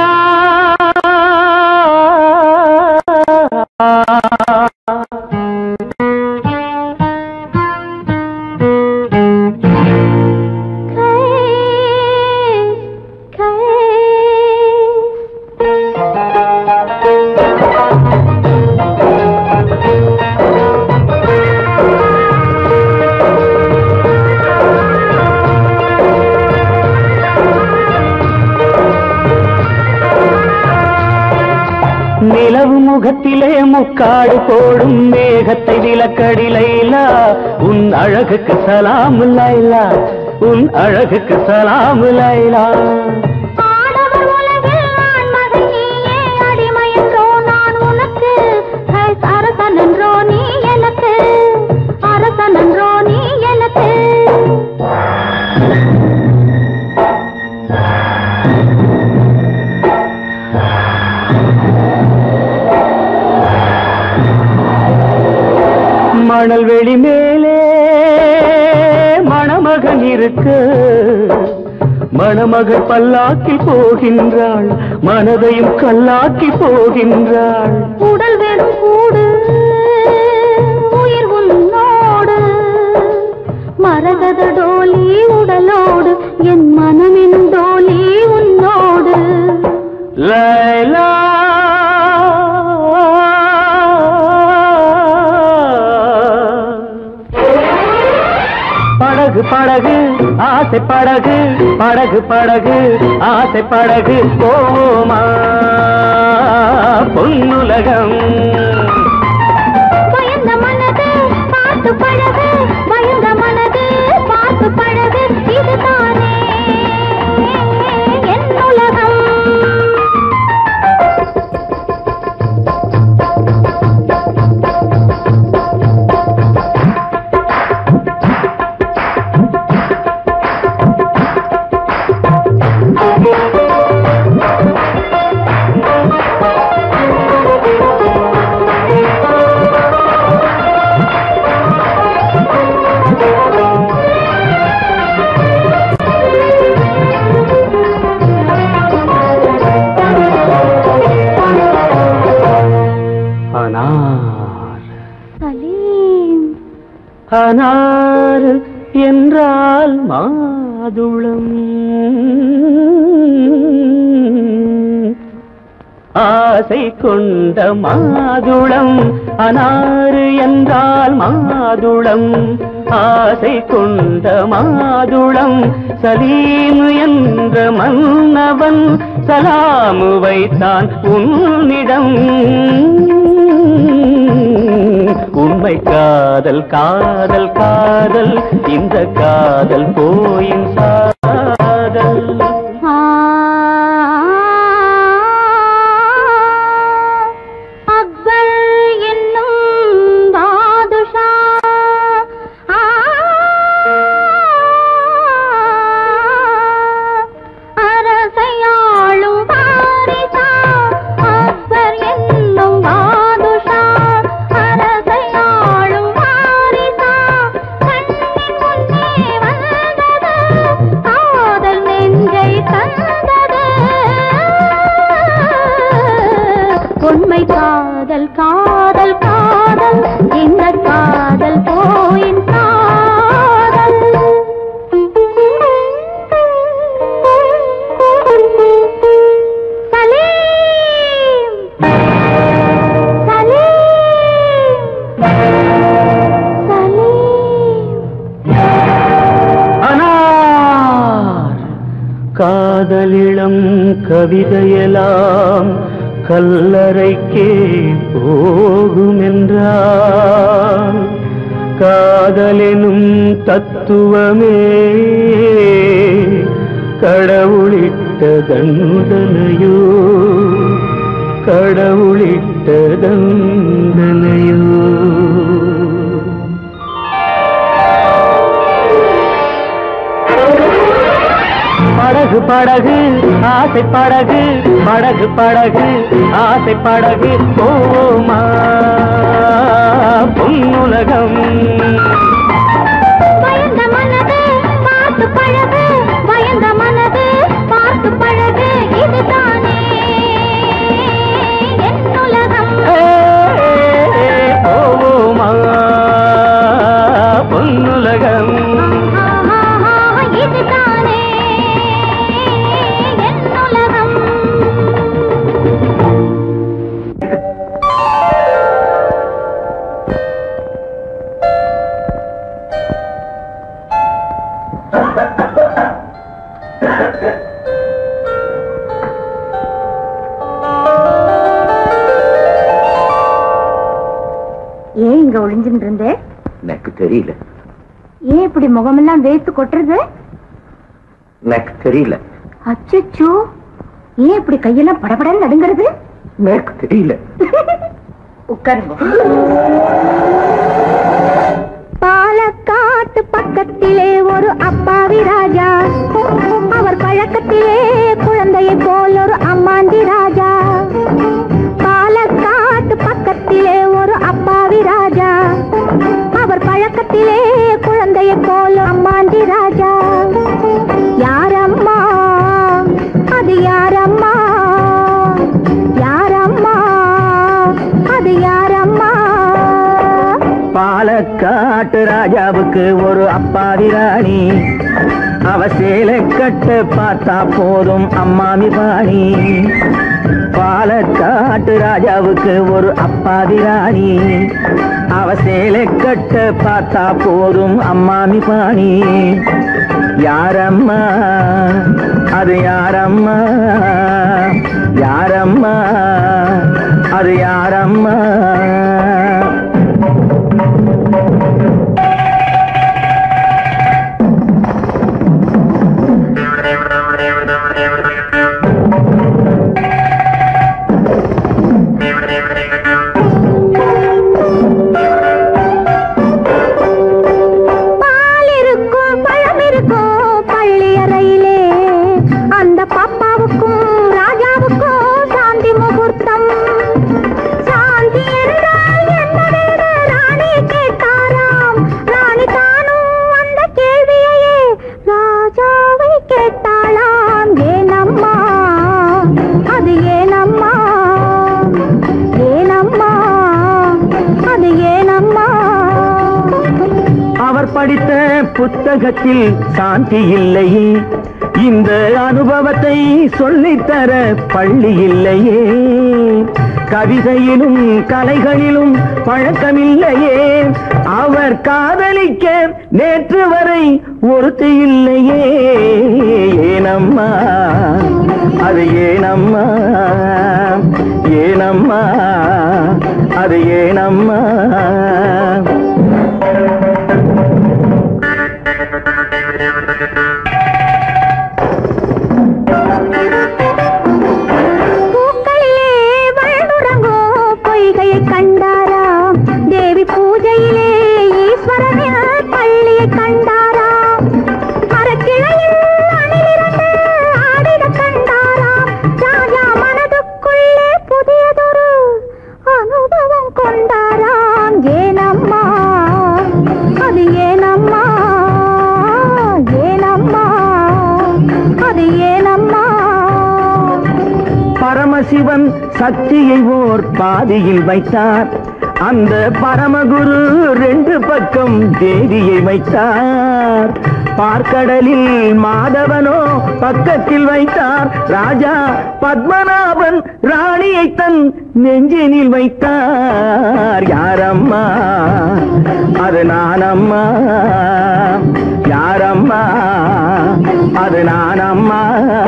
நிலவு முகத்திலே முக்காடு போடும் மேகத்தை விளக்கடி லைலா உன் அழகுக்கு சலாம் லைலா உன் அழகுக்கு சலாம் லைலா ஆடவர் உலகில் நான் மகன் நீயே அடிமையன்றோ நான் உனக்கு ஹை, அரசனன்றோ நீ எனக்கு அரசனன்றோ நீ எனக்கு மணல் வெளி மேலே மணமகன் இருக்கு மணமகள் பல்லாக்கி போகின்றாள் மனதையும் கல்லாக்கி போகின்றாள் உடல் வெறும் கூடு உயிர் உன்னோடு மரகத டோலி உடலோடு என் மனமெனும் டோலி உன்னோடு லைலா படகு படகு ஆசை படகு படகு படகு ஆசை படகு போமா பொன்னுலகம் பயந்த மனது பார்த்து பழகு பயந்த மனது பார்த்து பழகு இதுதானே என் உலகம் அனார் சலீம் அனார் என்றால் மாதுளம் ஆசை கொண்ட மாதுளம் அனாறு என்றால் மாதுளம் ஆசை கொண்ட மாதுளம் சலீம் என்ற மன்னவன் சலாமு வைத்தான் உன்னிடம் உண்மை காதல் காதல் காதல் இந்த காதல் போயின் சாதல் ஆ அக்பர் என்னும் பாதுஷா ஆ அரசையாளும் வாரிசா அக்பர் என்னும் பாதுஷா அரசையாளும் வாரிசா கண்ணின் முன்னே வந்தது காதல் காதல் இந்த காதல் போயின் காதல் சலீம் சலீம் சலீம் அனார் காதலிளம் கவிதையெல்லாம் கல்லறைக்கே போகுமென்றால் காதலெனும் தத்துவமே கடவுளிட்ட தண்டனையோ கடவுளிட்ட தண்டனையோ படகு படகு ஆசை படகு படகு படகு ஆசை படகு போமா பொன்னுலகம் பயந்த மனது பார்த்து பழகு பயந்த மனது பார்த்து பழகு இதுதானே என் உலகம் போமா பொன்னுலகம் ஆஹா, இதுதானே என் உலகம் ஏன் இங்க ஒளிஞ்சுட்டு இருந்தே எனக்கு தெரியல ஏன் இப்படி முகமெல்லாம் வேத்து கொட்டுறது எனக்கு தெரியல அச்சச்சோ ஏன் இப்படி கையெல்லாம் படபடன்னு நடுங்கிறது எனக்கு தெரியல உட்காருங்க பாலக்காட்டு பக்கத்திலே ஒரு அப்பாவி ராஜா அவர் பழக்கத்திலே குழந்தையை போல் ஒரு அம்மாண்டி ராஜா பாலக்காட்டு பக்கத்திலே ஒரு அப்பாவி ராஜா அவர் பழக்கத்திலே குழந்தையை போல் அம்மாண்டி ராஜா யாரம்மா அது யாரம்மா யாரம்மா அது யாரம்மா பாலக்காட்டு ராஜாவுக்கு ஒரு அப்பாவி ராணி அவ சேலை கட்ட பார்த்தா போதும் அம்மாமி பாணி பாலக்காட்டு ராஜாவுக்கு ஒரு அப்பாவி ராணி அவ சேலை கட்ட பார்த்தா போதும் அம்மாமி பாணி யாரம்மா அது யாரம்மா யாரம்மா அது யாரம்மா பால் இருக்கும் பழம் இருக்கும் பள்ளி அறையிலே அந்த பாப்பாவுக்கும் ராஜாவுக்கும் சாந்தி முகூர்த்தம் சாந்தி என்றால் என்ன வேறு ராணி கேட்டாராம் ராணி தானும் அந்த கேள்வியையே ராஜாவை கேட்டாளாம் ஏனம்மா அது ஏனம்மா ஏனம்மா அது ஏனம்மா அவர் படித்த புத்தகத்தில் சாந்தி இல்லையே இந்த அனுபவத்தை சொல்லித்தர பள்ளி இல்லையே கவிதையிலும் கலைகளிலும் பழக்கமில்லையே அவர் காதலிக்க நேற்று வரை ஒருத்தி இல்லையே ஏனம்மா அது ஏனம்மா ஏனம்மா அது ஏனம்மா பூக்களிலே வழுதுறங்கோ பொய்கையை கண்டாராம் தேவி பூஜையிலே ஈஸ்வரனின் பள்ளியை கண்டாராம் மரக்கிளையில் அணிலிரண்டு ஆடிட கண்டாராம் ராஜா மனதுக்குள்ளே புதியதொரு அனுபவம் கொண்டாராம் ஏனம்மா அது ஏனம்மா ஏனம்மா அது ஏனம்மா பரமசிவன் சக்தியை ஓர் பாதியில் வைத்தார் அந்த பரமகுரு ரெண்டு பக்கம் தேவியை வைத்தார் பார்க்கடலில் மாதவனோ பக்கத்தில் வைத்தார் ராஜா பத்மநாபன் ராணியை தன் நெஞ்சினில் வைத்தார் யாரம்மா அது நானம்மா யாரம்மா அது நானம்மா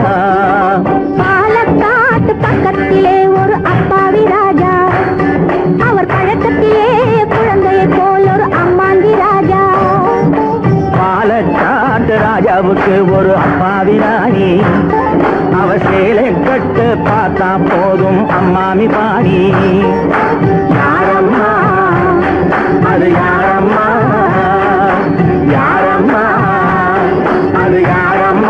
பாலக்காட்டு பக்கத்திலே ஒரு அப்பாவி ராஜா அவர் பழக்கத்திலே குழந்தையை போல் ஒரு அம்மாண்டி ராஜா பாலக்காட்டு ராஜாவுக்கு ஒரு அப்பாவி ராணி அவ சேலை கட்டு பார்த்தா போதும் அம்மாமி பாணி யாரம்மா அது யாரம்மா யாரம்மா அது யாரம்மா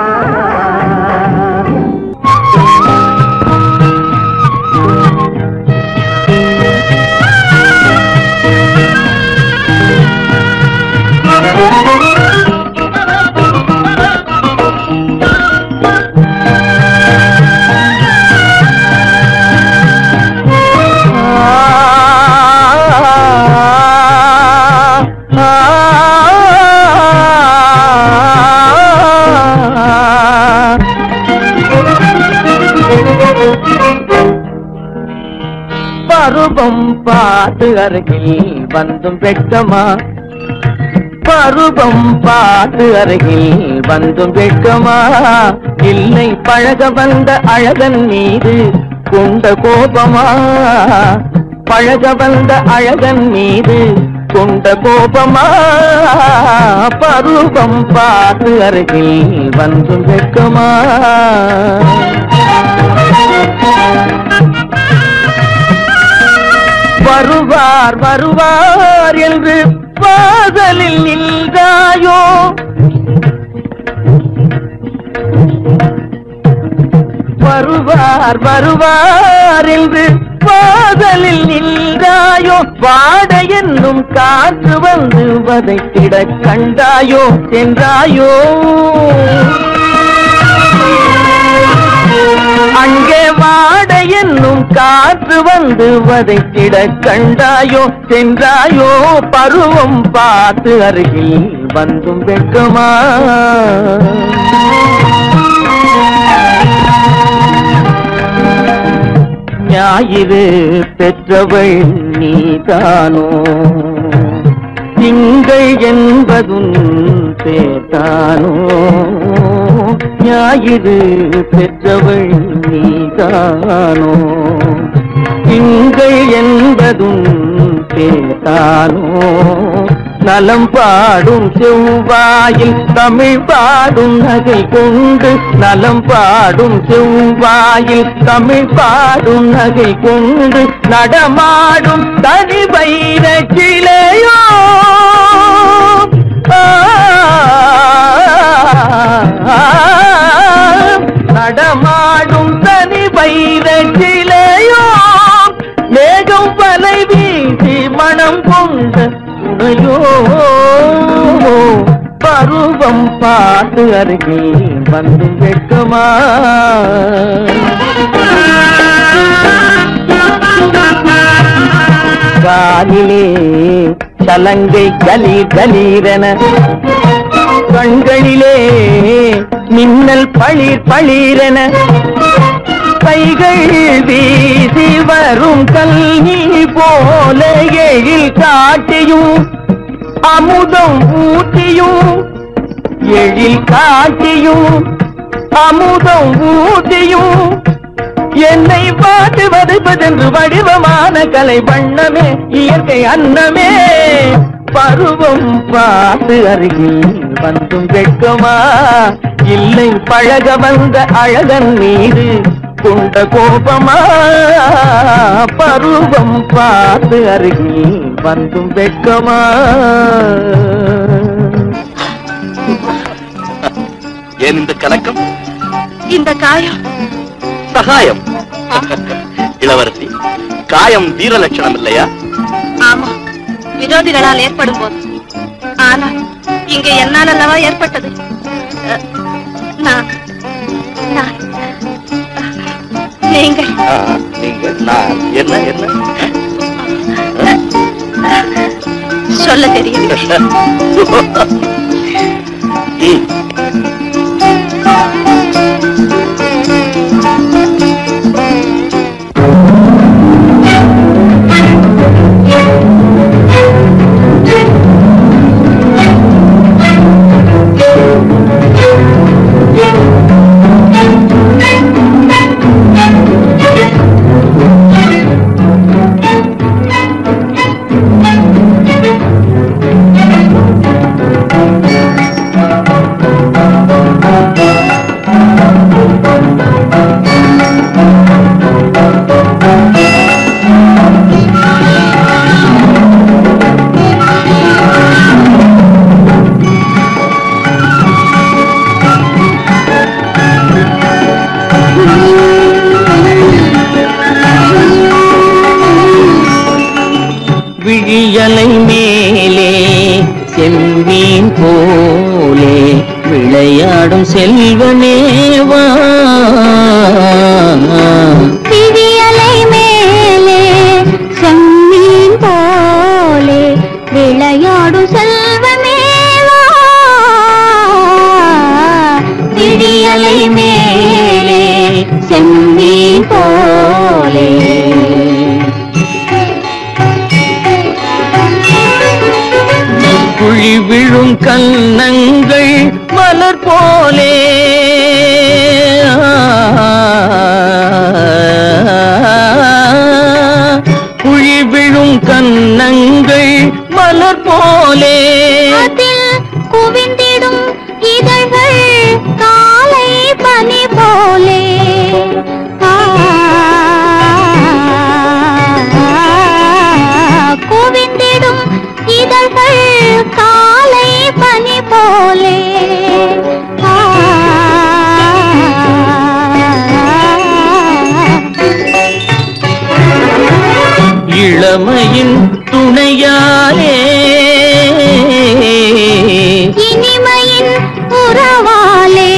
பருவம் பார்த்து அருகில் வந்தும் வெட்கமா பருவம் பார்த்து அருகில் வந்தும் வெட்கமா இல்லை பழக வந்த அழகன் மீது கொண்ட கோபமா பழக வந்த அழகன் மீது கொண்ட கோபமா பருவம் பார்த்து அருகில் வந்தும் வெட்கமா வருவார் வருவார் என்று வாசலில் நின்றாயோ வருவார் வருவார் என்று வாசலில் நின்றாயோ வாட என்னும் காற்று வந்து வதைத்திட கண்டாயோ சென்றாயோ அங்கே வாட என்னும் காற்று வந்து வதைத்திட கண்டாயோ சென்றாயோ பருவம் பார்த்து அருகில் வந்தும் வெட்கமா ஞாயிறு பெற்றவள் நீதானோ திங்கள் என்பதும் பேத்தானோ ஞாயிறு பெற்றவள் நீதானோ திங்கள் என்பதும் பேத்தானோ நலம் பாடும் செவ்வாயில் தமிழ் பாடும் நகை கொண்டு நலம் பாடும் செவ்வாயில் தமிழ் பாடும் நகை கொண்டு நடமாடும் தனி வைர கிளையோ நடமாடும் தனி வைர கிளையோ மேகம் வலை வீசி மனம் கொண்ட துணையோ பருவம் பார்த்து அருகில் வந்து வெட்கமா காலிலே சலங்கை கலி கலீரென கண்களிலே மின்னல் பளிர் பளிரென கைகள் வீசி வரும் கல்வி போல எழில் காட்டியும் அமுதம் ஊட்டியும் எழில் காட்டியும் அமுதம் ஊட்டியும் என்னை பாட்டு வதைப்பதென்று வடிவமான கலை வண்ணமே இயற்கை அன்னமே பருவம் பார்த்து அருகில் வந்தும் வெட்கமா இல்லை பழக வந்த அழகன் மீது கொண்ட கோபமா பருவம் பார்த்து அருகில் வந்தும் வெட்கமா ஏன் இந்த கலக்கம் இந்த காயம் சகாயம் இளவரசி காயம் வீர லட்சணம் இல்லையா ஆமா விரோதிகளால் ஏற்படும் போது ஆனால் இங்கே என்னால் அல்லவா ஏற்பட்டது அஹ், நான் நான் அஹ், நீங்கள் ஆ, நீங்கள் நான் என்ன என்ன சொல்ல தெரியும் ம். விழியலை மேலே செம்மீன் போலே விளையாடும் செல்வனேவா விழியலை மேலே செம்மீன் போலே விளையாடும் செல்வமேவா விழியலை மேலே செம்மீன் போலே குழி விழும் கன்னங்கள் மலர் போலே குழி விழும் கன்னங்கள் மலர் போலே அதில் குவிந்திடும் இதழ்கள் காலை பனி போலே ஆ, குவிந்திடும் இதழ்கள் காலை பனி போலே ஆ, இளமையின் துணையாலே இனிமையின் உறவாலே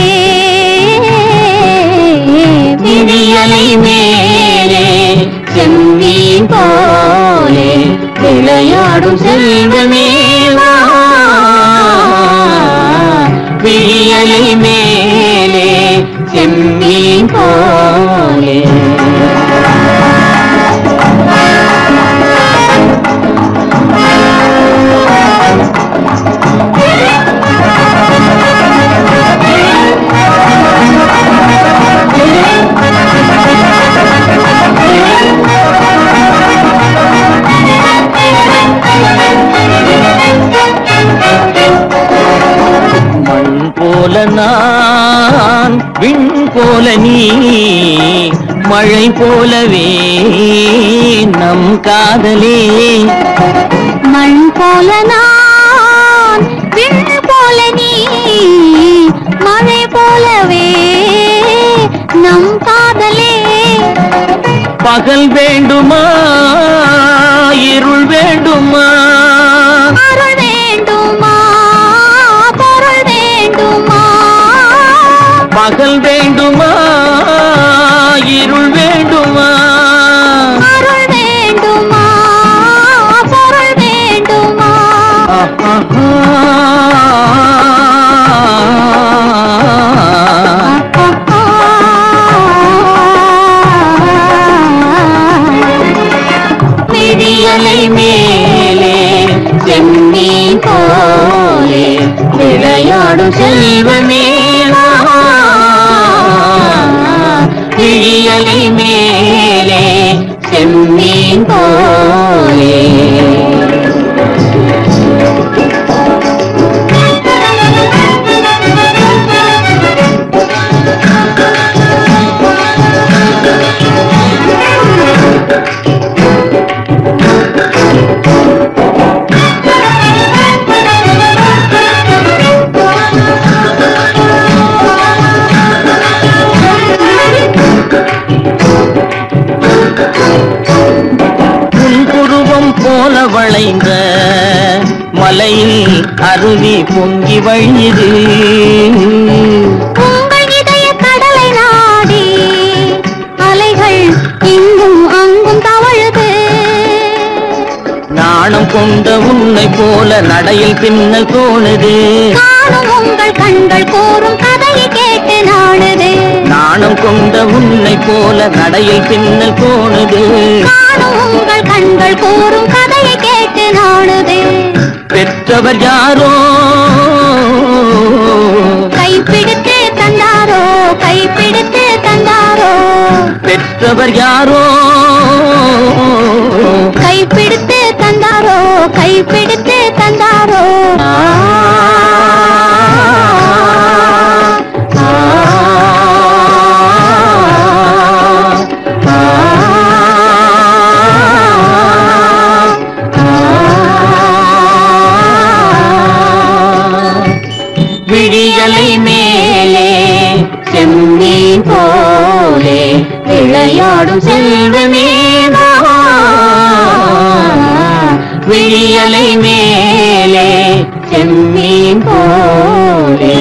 விழியலை மேலே செம்மீன் போலே விளையாடும் செல்வமேவா விழியலை மேலே செம்மீன் போலே மண் போல நான் விண் போல நீ மழை போலவே நம் காதலே மண் போல நான் விண் போல நீ மழை போலவே நம் காதலே பகல் வேண்டுமா இருள் வேண்டுமா அருள் வேண்டுமா பொருள் வேண்டுமா பகல் வேண்டுமா இருள் வேண்டுமா அருள் வேண்டுமா பொருள் வேண்டுமா விடியலை மேலே செம்மீன் போலே விளையாடும் செல்வமேவா விழியலை மேலே செம்மீன் போலே புன்புருவம் போல வளைந்த மலையில் அருவி பொங்கி வழியுது உங்கள் இதய கடலை நாடி அலைகள் இங்கும் அங்கும் தவழுது நாணம் கொண்ட உன்னை போல நடையில் பின்னல் தோணுது காணும் உங்கள் கண்கள் கூறும் கதையை கேட்டு நாடுது நாணம் கொண்ட உன்னை போல நடையில் பின்னல் தோணுது காணும் உங்கள் கண்கள் கூறும் கதையை கேட்டு நாடுது பெற்றவர் யாரோ கைப்பிடித்து தந்தாரோ கைப்பிடித்து தந்தாரோ பெற்றவர் யாரோ கைப்பிடித்து தந்தாரோ கைப்பிடித்து தந்தாரோ ஆ, ஆ, விழியலை மேலே செம்மீன் போலே விளையாடும் செல்வமேவா விழியலை மேலே செம்மீன் போலே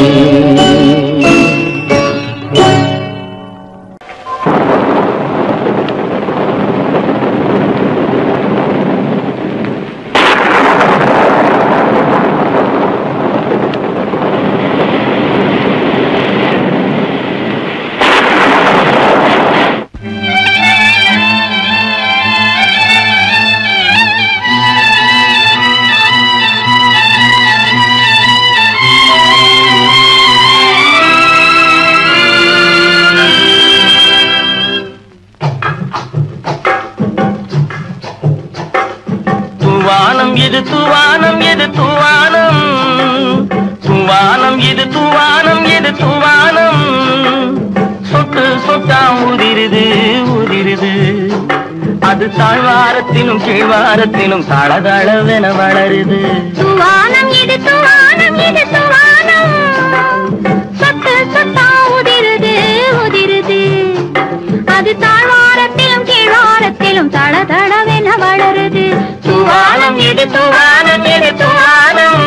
துவானம் இது துவானம் இது துவானம் துவானம் இது துவானம் இது துவானம் சொட்டு சொட்டா உதிருது உதிருது அது தாழ்வாரத்திலும் கீழ்வாரத்திலும் தளதளவென வளருது துவானம் இது துவானம் இது துவானம் சொட்டு சொட்டா உதிருது உதிருது அது தாழ்வாரத்திலும் கீழ்வாரத்திலும் தள தளவென வளருது துவானம் இது துவானம் இது துவானம்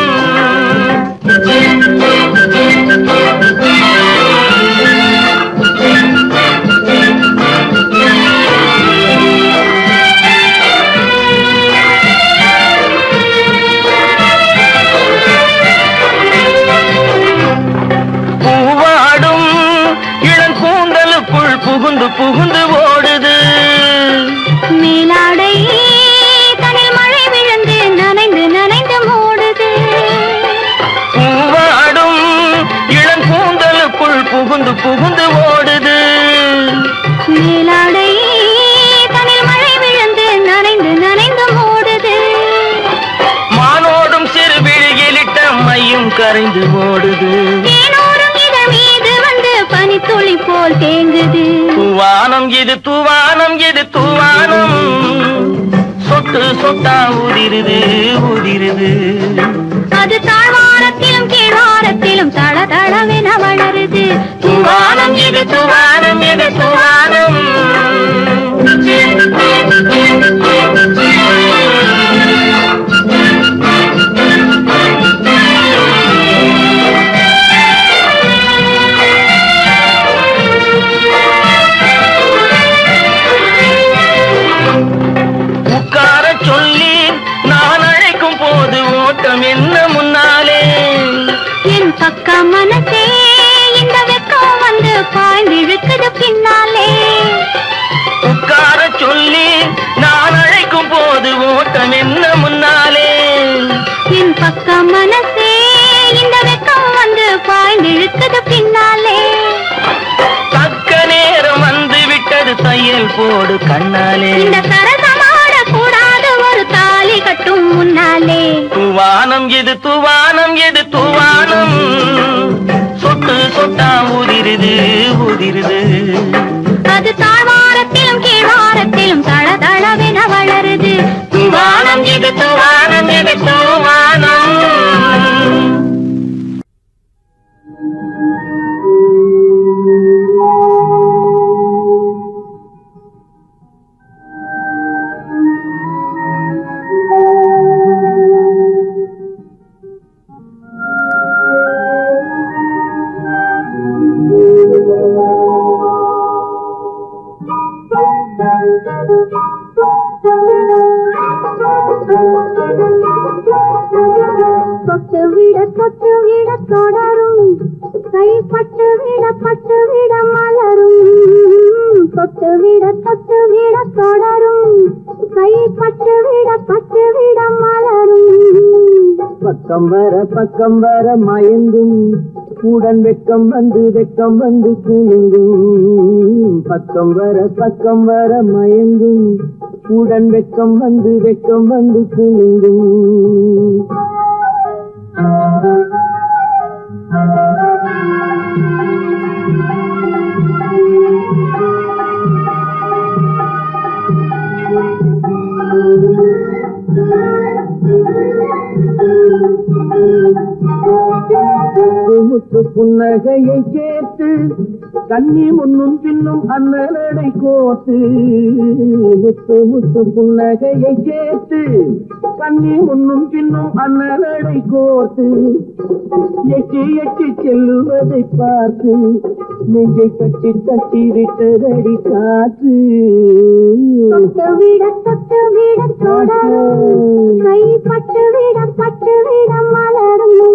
பூவாடும் இளங்கூந்தலுக்குள் புகுந்து புகுந்து ஓடுது மேலாடை தனில் மழை விழுந்து நனைந்து நனைந்து மூடுது பூவாடும் இளங்கூந்தலுக்குள் புகுந்து புகுந்து ஓடுது மேலாடை தனில் மழை விழுந்து நனைந்து நனைந்து மூடுது மானோடும் சிறு விழியிலிட்ட மையும் கரைந்து ஓடுது தேனோரும் இதழ் மீது வந்து பனித்துளி போல் தேங்குது தூவானம் இது தூவானம் இது தூவானம் சொட்டு சொட்டா உதிருது உதிருது அது தாழ்வாரத்திலும் கீழ்வாரத்திலும் தள தளவென வளருது தூவானம் இது தூவானம் இது தூவானம் உட்கார சொல்லி நான் அழைக்கும் போது ஓட்டம் என்ன முன்னாலே என் பக்க மனசே இந்த வெக்கம் வந்து பாய்ந்து இழுக்குது பின்னாலே உட்கார சொல்லி நான் அழைக்கும் போது ஓட்டம் என்ன முன்னாலே என் பக்க மனசே இந்த வெக்கம் வந்து பாய்ந்து இழுக்குது பின்னாலே தக்க நேரம் வந்து விட்டது தையல் போடு கண்ணாலே இந்த சரசமாட கூடாது ஒரு தாலி கட்டும் முன்னாலே துவானம் எது துவானம் எது துவானம் சொட்டு சொட்டா உதிருது உதிருது அது தாழ்வாரத்திலும் கீழ்வாரத்திலும் தள தளவென வளருது துவானம் எது துவானம் எது துவானம் Thank you. தொட்டு விட தொட்டு விட தொடரும் கைப்பட்டு விட பட்டு விட மலரும் தொட்டு விட தொட்டு விட தொடரும் கைப்பட்டு விட பட்டு விட மலரும் பக்கம் வர பக்கம் வர மயங்கும் உடன் வெக்கம் வந்து வெக்கம் வந்து குலுங்கும் பக்கம் வர பக்கம் வர மயங்கும் உடன் வெக்கம் வந்து வெக்கம் வந்து குலுங்கும் முத்து புன்னகையை கேட்டு கண்ணி முன்னும் பின்னும் அண்ணனடை கோத்து முத்து முத்து புன்னகையை கேட்டு கண்ணி முன்னும் பின்னும் அண்ணனடை கோத்து எட்டி எட்டி செல்லுவதை பார்த்து நெஞ்சை கட்டி கட்டி விட்டதடி காற்று தொட்டு விட தொட்டு விட தொடரும் கைப்பட்டு விட பட்டு விட மலரும்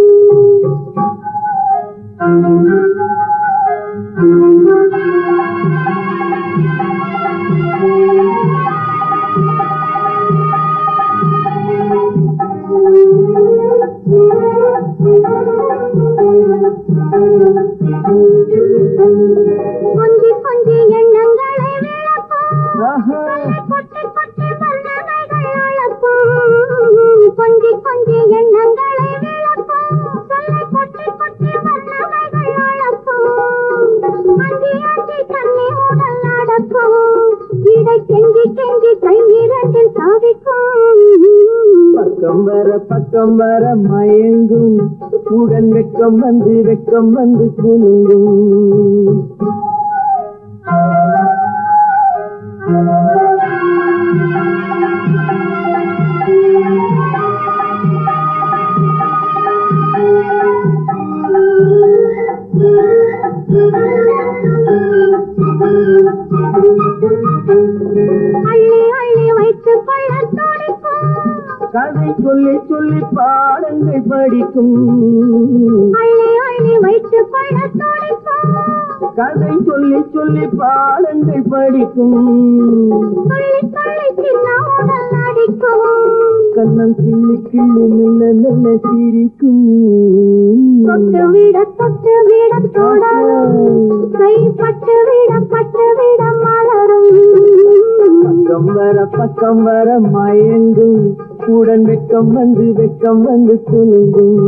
கொஞ்சி கொஞ்சி எண்ணங்களை விளக்கும் ஆஹா. கொட்டி கொட்டி வல்லமைகள் அளக்கும் கொஞ்சி கொஞ்சி எண்ணங்களை விளக்கும் சொல்லை கொட்டி கொட்டி வல்லமைகள் அளக்கும் அஞ்சி அஞ்சி கண்ணி உடல் நடக்கும் இடை கெஞ்சி கெஞ்சி கை இரண்டில் சாதிக்கும் பக்கம் வர பக்கம் வர மயங்கும் உடன் வெக்கம் வந்து வெக்கம் வந்து குலுங்கும் அள்ளி அள்ளி வைத்துக் கொள்ள துடிக்கும் கதை சொல்லி சொல்லி பாடங்கள் படிக்கும் அள்ளி அள்ளி வைத்துக் கொள்ள துடிக்கும் கதை சொல்லி சொல்லி பாடங்கள் படிக்கும் துள்ளி துள்ளி சின்ன உடல் அடிக்கும் கண்ணம் கிள்ளி கிள்ளி மெல்ல மெல்ல சிரிக்கும் தொட்டு விட தொட்டு விட தொடரும் கைப்பட்டு விட பட்டு விட மலரும் பக்கம் வர பக்கம் வர மயங்கும் உடன் வெக்கம் வந்து வெக்கம் வந்து குலுங்கும்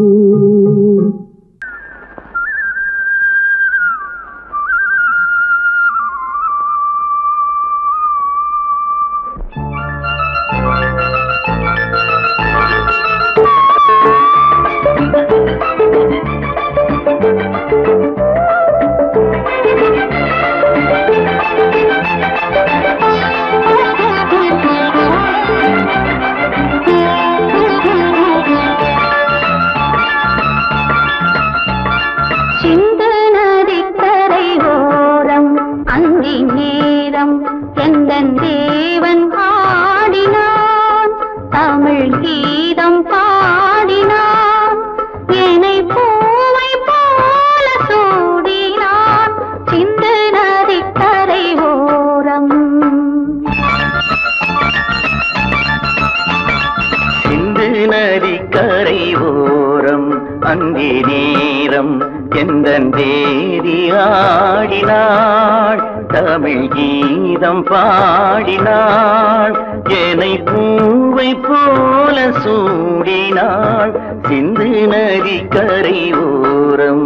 சிந்து நதிக்கரை ஓரம் அந்தி நேரம் எந்தன் தேவன் ஆடினான் தமிழ் கீதம் பாடினான் என்னை பூவை போல சூடினான் சிந்து நதிக்கரை ஓரம் சிந்து நதி கரை ஓரம் அந்தி நேரம் எந்த தேதி ஆடினாள் தமிழ் கீதம் பாடினாள் என்னை பூவை போல சூடினாள் சிந்து நதி கரை ஓரம்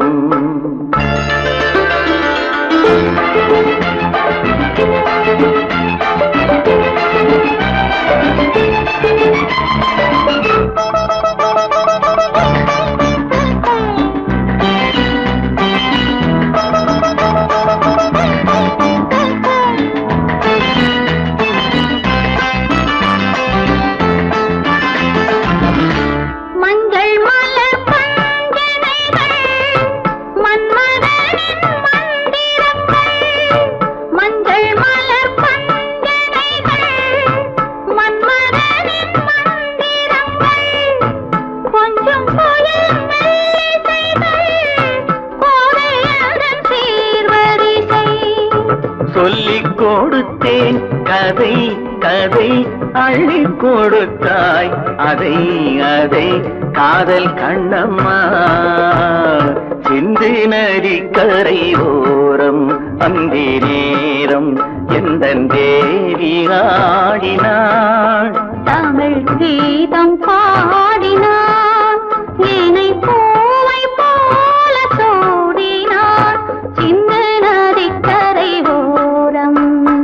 மஞ்சள் மலர் பஞ்சனைகள் மன்மதனின் மந்திரங்கள் மஞ்சள் மலர் பஞ்சனைகள் மன்மதனின் மந்திரங்கள் அள்ளி கொடுத்தாய் அதை அதை காதல் கண்ணம்மா சிந்து நதி கரை ஓரம் அந்தி நேரம் எந்த தேவி ஆடினாள் தமிழ் கீதம் பாடினான் ஏனை பூவை போல சூடினான் சின்ன நதிக்கரை ஓரம்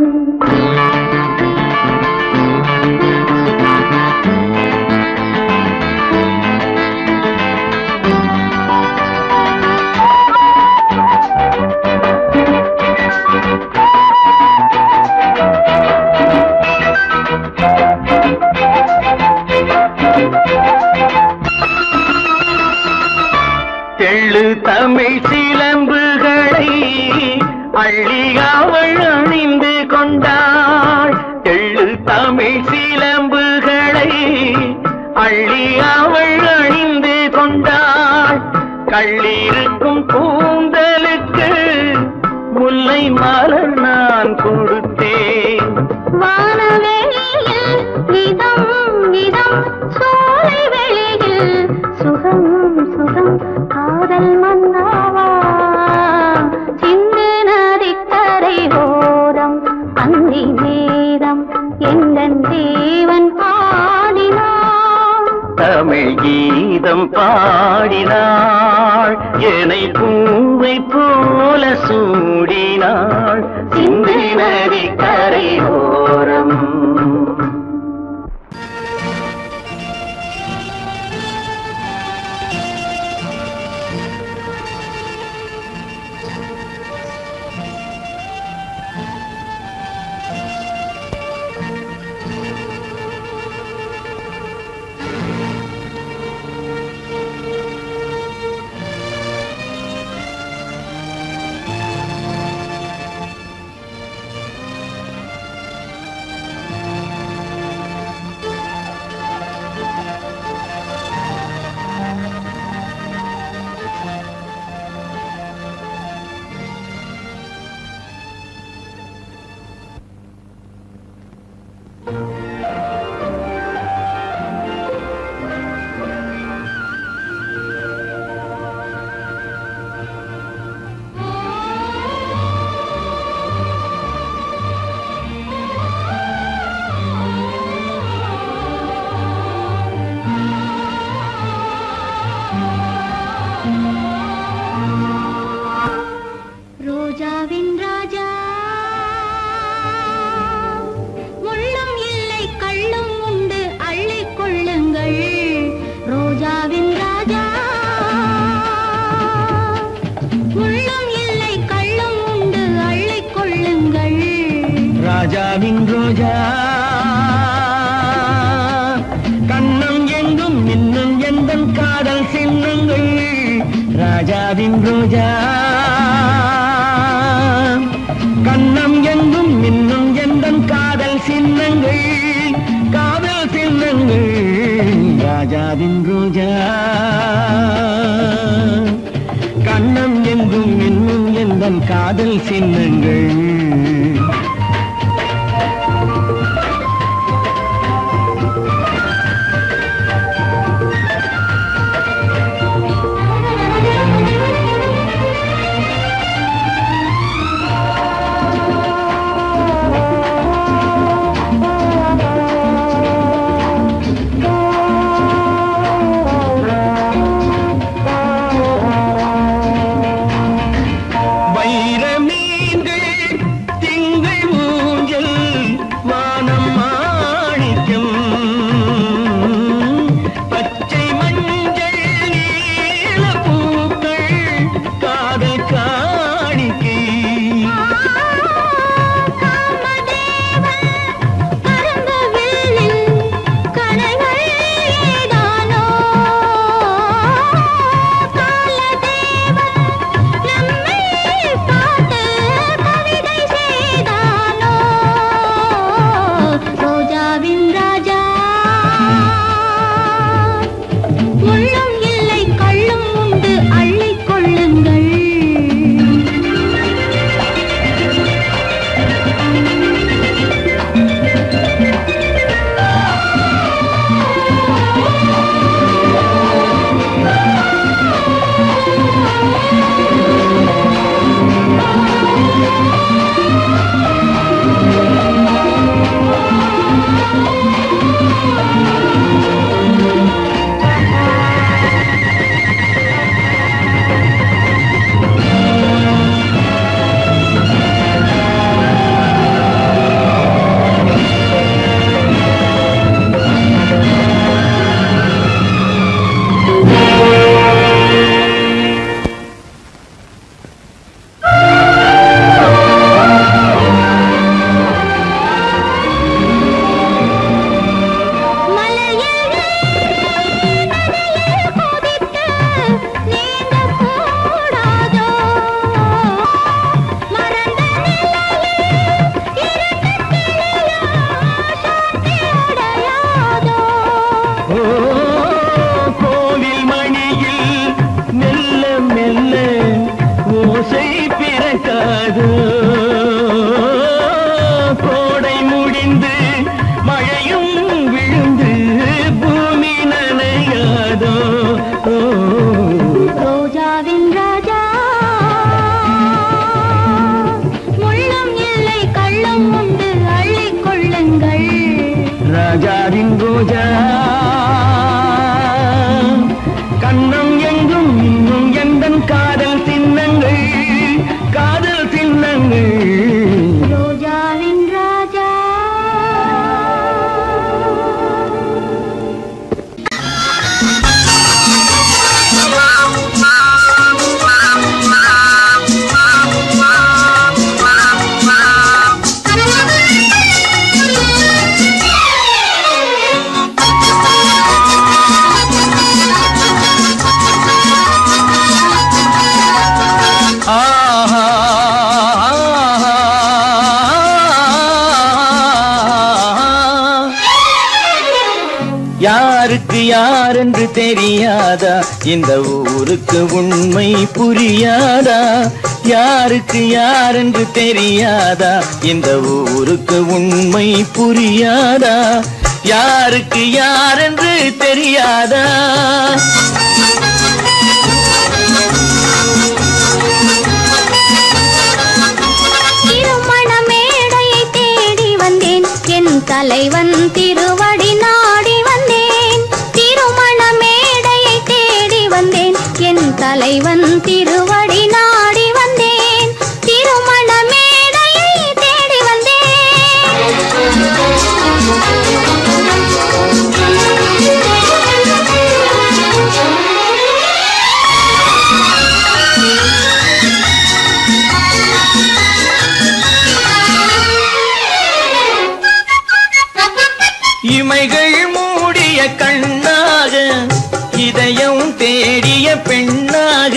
தெள்ளு தமிழ் சிலம்புகளை அள்ளி அவள் அணிந்து கொண்டாள் தெள்ளு தமிழ் சிலம்புகளை அள்ளி அவள் அணிந்து கொண்டாள் கள்ளிருக்கும் கூந்தலுக்கு முல்லை மலர் நான் கொடுத்தேன் வானவெளியில் இதம் இதம் சோலை வெளியில் சுகம் சுகம் காதல் மன்னாவா சிந்து நதிக்கரை ஓரம் அந்தி நேரம் எந்தன் தேவன் பாடினான் தமிழ் கீதம் பாடினாள் என்னை பூவை போல சூடினாள் சிந்து நதி கரையோரம் ரோஜாவின் ராஜா முள்ளும் இல்லை கள்ளும் உண்டு அள்ளிக் கொள்ளுங்கள் ரோஜாவின் ராஜா முள்ளும் இல்லை கள்ளும் உண்டு அள்ளிக் கொள்ளுங்கள் ராஜாவின் ரோஜா கண்ணம் எங்கும் இன்னும் எந்த காதல் சின்னங்கள் ராஜாவின் ரோஜா கண்ணம் எங்கும் இன்னும் எந்த காதல் சின்னங்கள் காதல் சின்னங்கள் ராஜாவின் ரோஜா கண்ணம் எங்கும் இன்னும் எந்த காதல் சின்னங்கள் வைர மீன்கள் யாருக்கு யாரென்று தெரியாதா இந்த ஊருக்கு உண்மை புரியாதா யாருக்கு யாரென்று தெரியாதா இந்த ஊருக்கு உண்மை புரியாதா யாருக்கு யாரென்று தெரியாதா திருமண மேடையை தேடி வந்தேன் என் தலைவன் திருவடி நாடி வந்தேன் திருமண மேடையை தேடி வந்தேன் என் தலைவன் திருவடி நாடி வந்தேன் திருமண மேடையை தேடி இமைகள் மூடிய கண்ணாக இதயம் தேடிய பெண்ணாக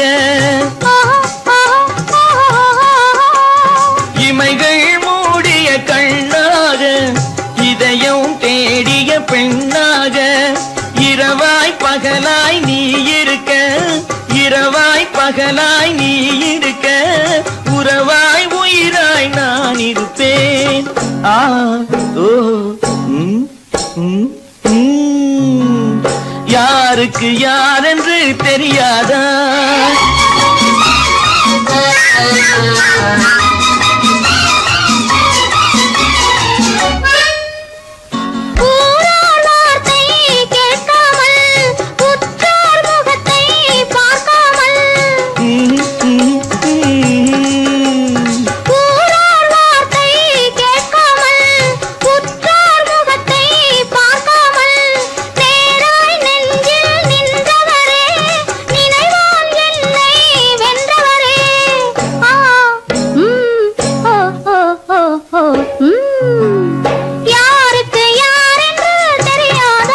இமைகள் மூடிய கண்ணாக இதயம் தேடிய பெண்ணாக இரவாய் பகலாய் நீ இருக்க இரவாய் பகலாய் நீ இருக்க உறவாய் உயிராய் நான் இருப்பேன் ஆ ஓ ம், ம், ம். யாருக்கு யாரென்று தெரியாதா ஊரார் வார்த்தை கேட்காமல் உற்றார் முகத்தை பார்க்காமல் ம், ம், ம். ஊரார் வார்த்தை கேட்காமல் உற்றார் முகத்தை பார்க்காமல் நேராய் நெஞ்சில் நின்றவரே நினைவால் என்னை வென்றவரே ஆ ம் ஓ ஓ ஓ ஓ ம் யாருக்கு யாரென்று தெரியாதா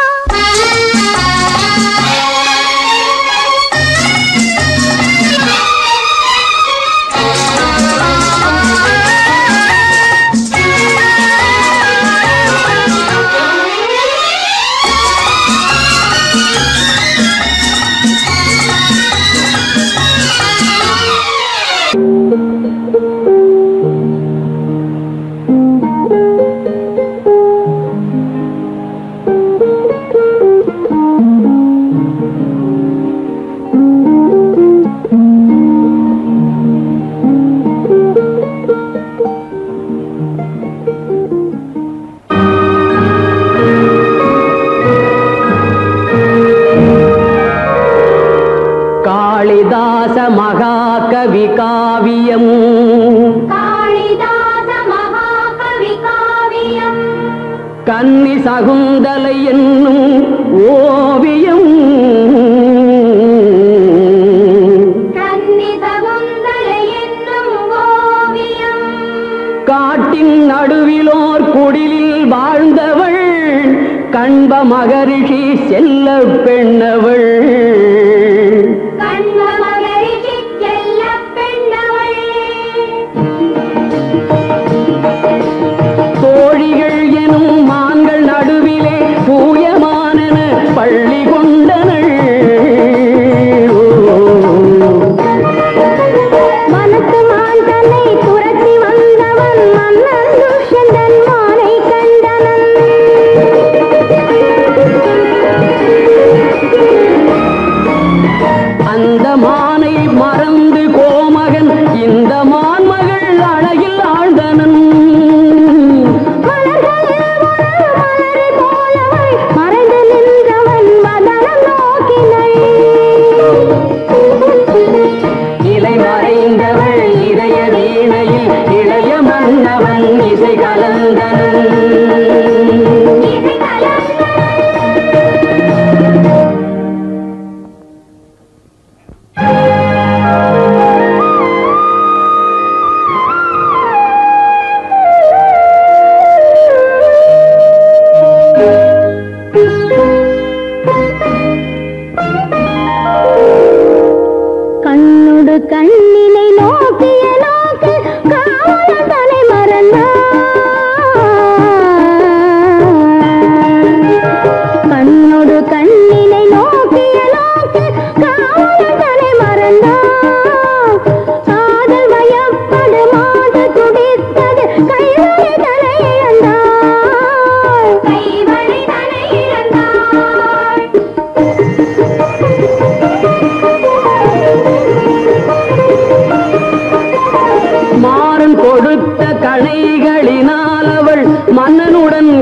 காளிதாச மகாகவி காவியம் காளிதாச மகாகவி காவியம் கன்னி சகுந்தலை என்னும் ஓவியம் கன்னி தகுந்தலை என்னும் ஓவியம் காட்டின் நடுவிலோர் குடிலில் வாழ்ந்தவள் கண்ப மகரிஷி செல்ல பெண்ணவள் கண்ப மகரிஷி செல்லப் பெண்ணவள். தோழிகள் எனும் மான்கள் நடுவிலே தூயமானன பள்ளி கொண்டனள் ஓ. மனத்து மான் தன்னை துரத்தி வந்தவன் மன்னன் துஷ்யந்தன் மானை கண்டனன் கணைகளினால் அவள் மன்னனுடன்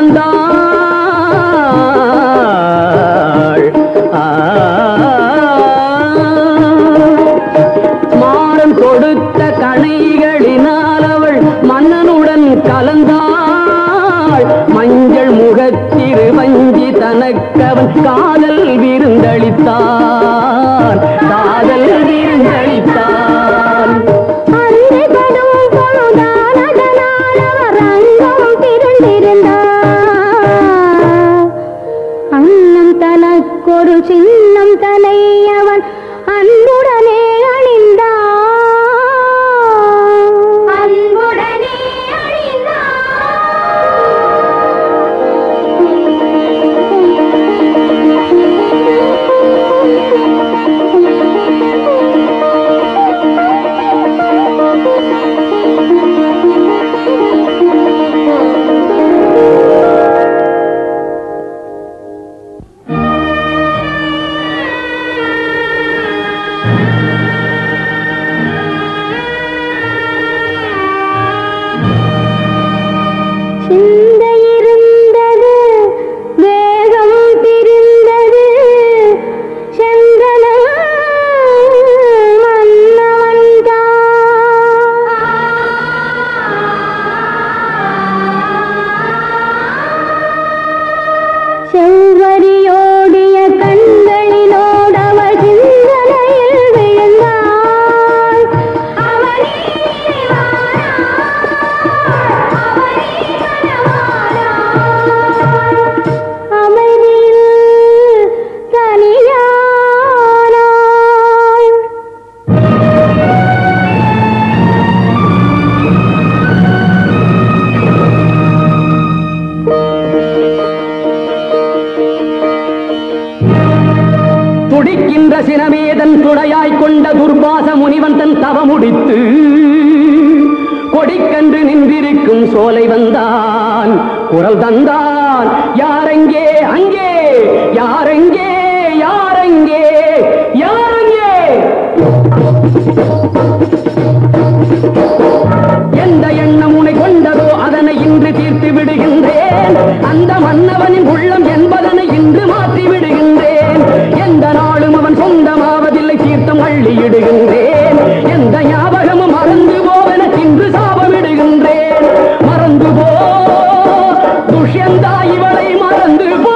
கலந்தாள் ஆ. மாறன் கொடுத்த கணைகளினால் அவள் மன்னனுடன் கலந்தாள் மஞ்சள் முகத்திரு வஞ்சி தனக்கவன் காதல் விருந்தளித்தான் காதல் விருந்தளித்தான் அன்றுபடும் பொழுதான் அதனால் அவர் அங்கம் திரண்டிருந்தார். அன்னம் தனக்கொரு சின்னம் தலை அவன் அன்புடனே அணிந்தான் அன்புடனே சிந்தை இருந்தது வேகம் பிரிந்தது சென்றன மன்னவன் செவ்வரியோடிய கண்களிலோடவள் சிந்தனையில் விழுந்தாள் அவனே அமைதியில் தனியானாள் துடிக்கின்ற சினமேதன் துணையாய் கொண்ட துர்பாச முனிவன் தன் தவமுடித்து கொடிக்கன்று நின்றிருக்கும் சோலை வந்தான் குரல் தந்தான் யாரெங்கே அங்கே யாரெங்கே யாரெங்கே யாரெங்கே எந்த எண்ணம் உனை கொண்டதோ அதனை இன்று தீர்த்து விடுகின்றேன் அந்த மன்னவனின் உள்ளம் என்பதனை இன்று மாற்றி விடுகின்றேன் எந்த நாளும் அவன் சொந்தமாவதில்லை தீர்த்தம் அள்ளியிடுகின்றேன் எந்த ஞாபகமும் மறந்து போவென இன்று சாபமிடுகின்றேன் மறந்து போ துஷ்யந்தா இவளை மறந்து போ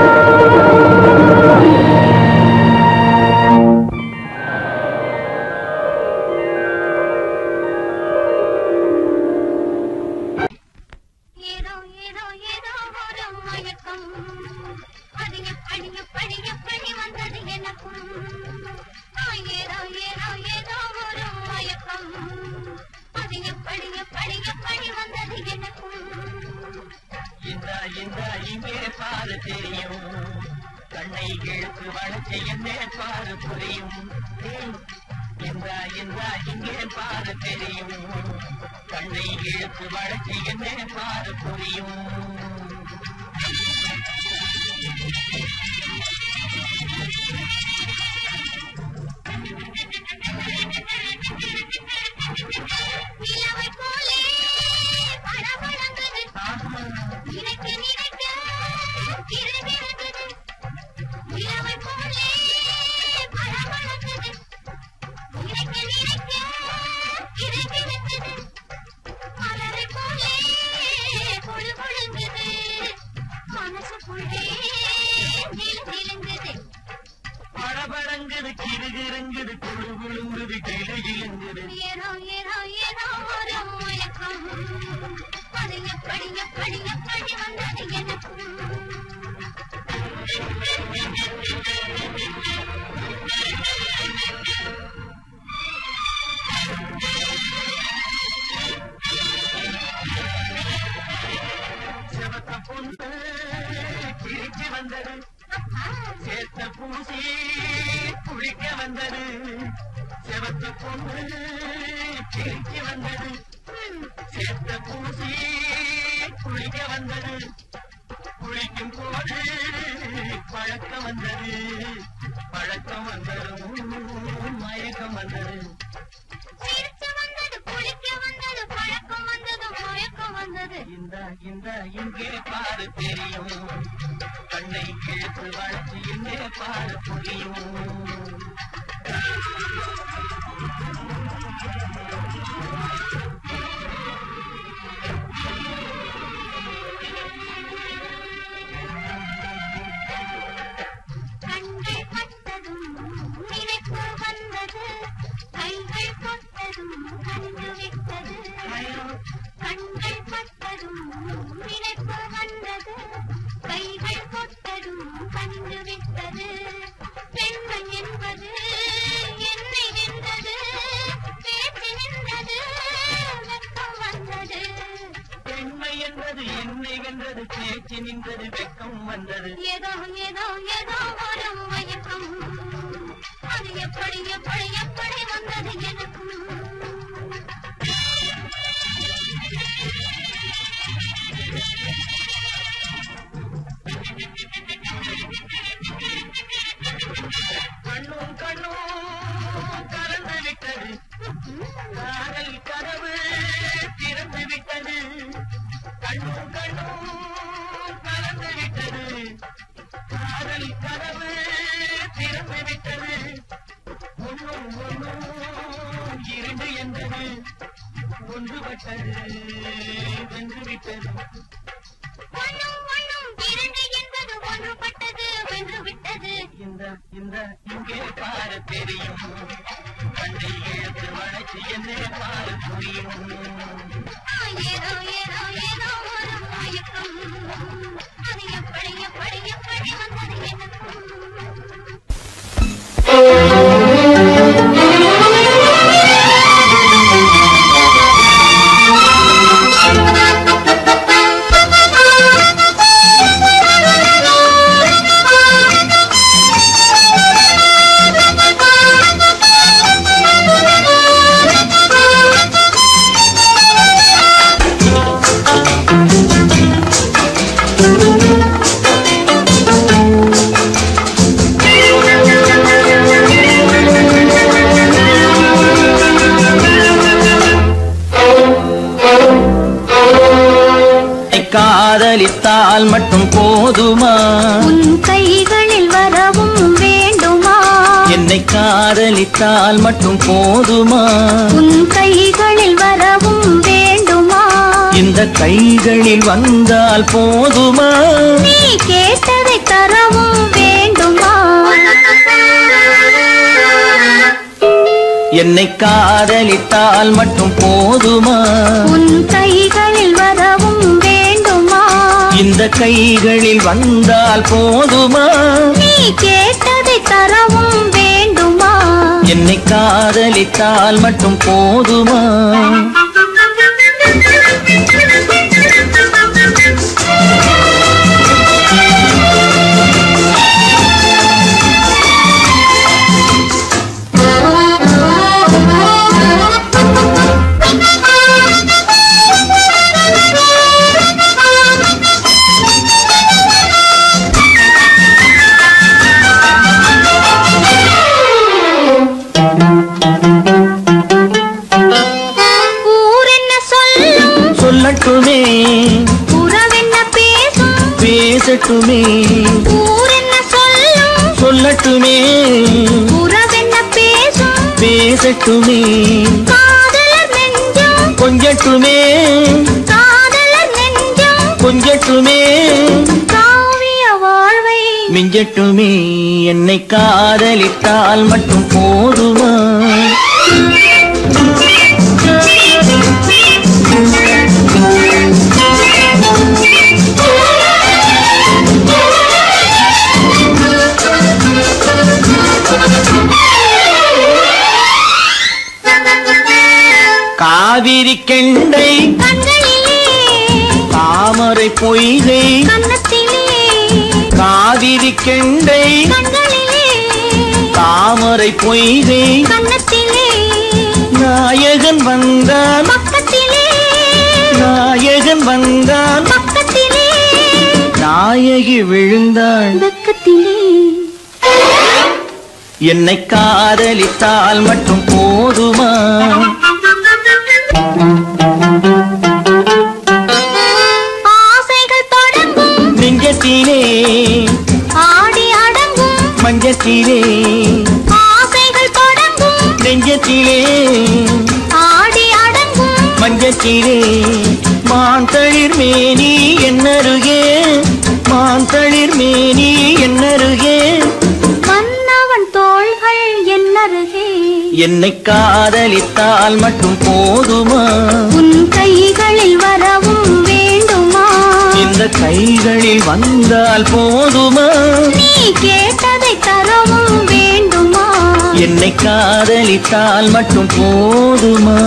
ஏதோ ஏதோ ஏதோ ஒரு மயக்கம் அது எப்படி எப்படி எப்படி வந்தது எனக்கும் ஆ, ஏதோ ஏதோ ஏதோ ஒரு மயக்கம் அது எப்படி எப்படி எப்படி வந்தது எனக்கும் இந்த இந்த இங்கே பாரு தெரியும் கண்ணை இழுத்து வளைச்ச என்ன பாரு புரியும் இந்த இந்த இங்கே பாரு தெரியும் கண்ணை இழுத்து வளைச்ச என்ன பாரு புரியும் நிலவை போலே படபடங்குது நினைக்க நினைக்க கிறுகிறுக்குது நிலவை போலே படபடங்குது நினைக்க நினைக்க கிறுகிறுக்குது மலரை போலே பொழு பொழுங்குது மனசுக்குள்ளே நிலு நிலுங்குது படபடங்குது கிருகிருங்குது குழு குழுங்குது கிளையிலுங்குது ஏதோ ஏதோ ஏதோ ஒரு மயக்கம் அது எப்படி எப்படி எப்படி வந்தது எனக்கும் சிவத்த பொண்ணு கிழிச்சு வந்தது சேர்த்த பூசி குளிக்க வந்தது சிவத்த பொண்ணு கிழிச்சு வந்தது சேர்த்த பூசி குளிக்க வந்தது குளிக்கும் போது பழக்கம் வந்தது பழக்கம் வந்ததும் மயக்கம் வந்தது சிரிச்சு வந்தது குளிக்க வந்தது பழக்கம் வந்தது பாட புரியும் கண்கள் பட்டதும் நினைப்பு வந்தது கைகள் தொட்டதும் கண்டு விட்டது கண்கள் பட்டதும் நினைப்பு வந்தது கைகள் தொட்டதும் கண்டு விட்டது பெண்மை என்பது என்னை வென்றது பேச்சு நின்றது வெட்கம் வந்தது பெண்மை என்பது என்னை வென்றது பேச்சு நின்றது வெக்கம் வந்தது ஏதோ ஏதோ ஏதோ ஒரு மயக்கம் அது எப்படி எப்படி எப்படி வந்தது எனக்கும் கண்ணும் கண்ணும் கலந்து விட்டது காதல் கதவு திறந்து விட்டது கண்ணும் கண்ணும் கலந்து விட்டது காதல் கதவு திறந்து விட்டது ஒன்னும் ஒன்னும் இரண்டு என்பது ஒன்றுபட்டது வென்று விட்டது ஒண்ணும் ஒண்ணும் இரண்டு என்பது ஒன்றுபட்டது வென்று விட்டது இந்த இந்த இங்கே பாரு தெரியும் கண்ணை இழுத்து வளைச்சு என்னே பாரு புரியும் ஆ, ஏதோ ஏதோ ஏதோ ஒரு மயக்கம் அது எப்படி எப்படி எப்படி வந்தது எனக்கும் காதலித்தால் மட்டும் போதுமா உன் கைகளில் வரவும் வேண்டுமா என்னை காதலித்தால் மட்டும் போதுமா உன் கைகளில் வரவும் வேண்டுமா இந்த கைகளில் வந்தால் போதுமா நீ கேட்டதை தரவும் வேண்டுமா என்னை காதலித்தால் மட்டும் போதுமா உன் கைகளில் வரவும் வேண்டுமா இந்த கைகளில் வந்தால் போதுமா நீ கேட்டதை தரவும் வேண்டுமா என்னை காதலித்தால் மட்டும் போதுமா ஊர் என்ன சொல்லும் சொல்லட்டுமே உறவென்ன பேசும் பேசட்டுமே ஊர் என்ன சொல்லும் சொல்லட்டுமே உறவென்ன பேசும் பேசட்டுமே காதலர் நெஞ்சம் கொஞ்சட்டுமே காதலர் நெஞ்சம் கொஞ்சட்டுமே காவிய வாழ்வை மிஞ்சட்டுமே என்னை காதலித்தால் மட்டும் போதுமா காவிரி கெண்டை கண்களிலே தாமரை பொய்கை கன்னத்திலே காவிரி கெண்டை கண்களிலே தாமரை பொய்கை கன்னத்திலே நாயகன் வந்தான் பக்கத்திலே நாயகன் வந்தான் பக்கத்திலே நாயகி விழுந்தாள் பக்கத்திலே என்னை காதலித்தால் மட்டும் போதுமா ஆசைகள் தொடங்கும் நெஞ்சத்திலே ஆடி அடங்கும் மஞ்ச நெஞ்சத்திலே ஆசைகள் தொடங்கும் நெஞ்சத்திலே ஆடி அடங்கும் மஞ்சத்திலே மாந்தளிர் மேனி என்னருகே மாந்தளிர் மேனி என்னருகே மன்னவன் தோள்கள் என்னருகே என்னை காதலித்தால் மட்டும் போதுமா உன் கைகளில் வரவும் வேண்டுமா இந்த கைகளில் வந்தால் போதுமா நீ கேட்டதை தரவும் வேண்டுமா என்னை காதலித்தால் மட்டும் போதுமா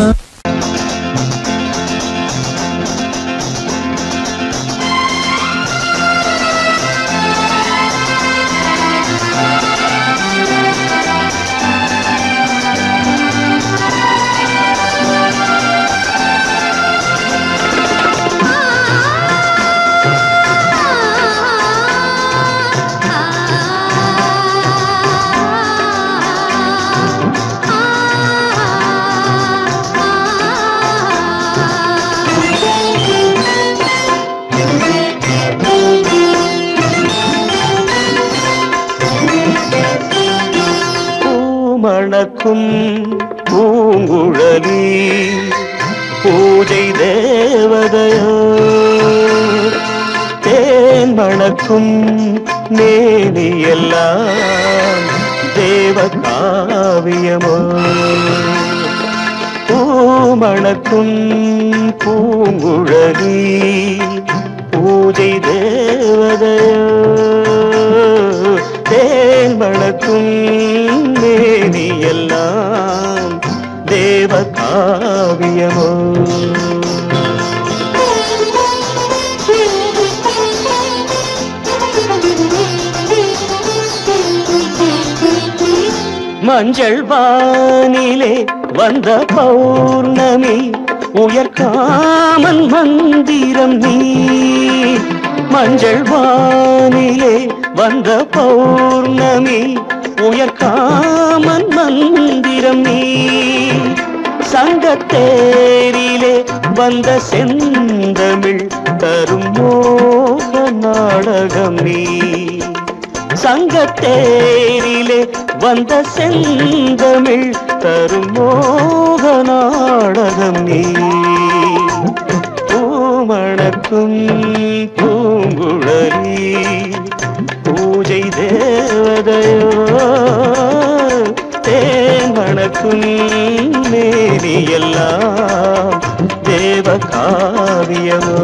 பூமணக்கும் பூங்குழலி பூஜை தேவதையோ தேன் மணக்கும் மேனி எல்லாம் தேவ காவியமோ பூமணக்கும் பூங்குழலி பூஜை தேவதையோ தேன் மணக்கும் மேனி எல்லாம் தேவ காவியமோ மஞ்சள் வானிலே வந்த பௌர்ணமி உயர்காமன் மந்திரம் நீ மஞ்சள் வானிலே வந்த பௌர்ணமி உயர்காமன் மந்திரம் நீ சங்கத்தேரிலே வந்த செந்தமிழ் தரும் மோக நாடகம் நீ சங்கத்தேரிலே வந்த செந்தமிழ் தரும் மோக நாடகம் நீ பூமணக்கும் பூங்குழலி பூஜை தேவதையோ தேன் மணக்கும் மேனி எல்லாம் தேவ காவியமோ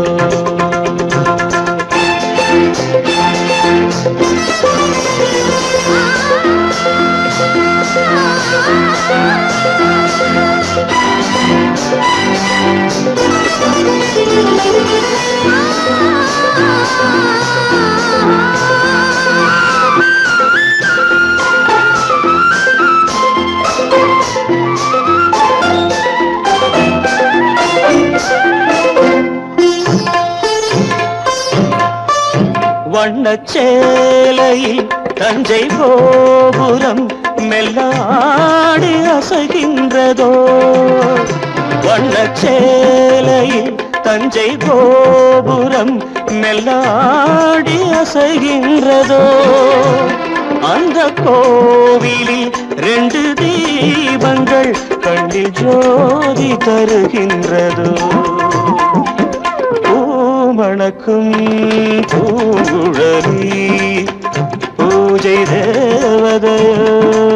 வண்ணச்சேலையில் தஞ்சை கோபுரம் மெல்லாடி அசைகின்றதோ வண்ணச்சேலையில் தஞ்சை கோபுரம் மெல்லாடி அசைகின்றதோ அந்த கோவிலில் ரெண்டு தீபங்கள் கண்ணில் ஜோதி தருகின்றதோ பூமணக்கும் பூங்குழலி பூஜை தேவதையோ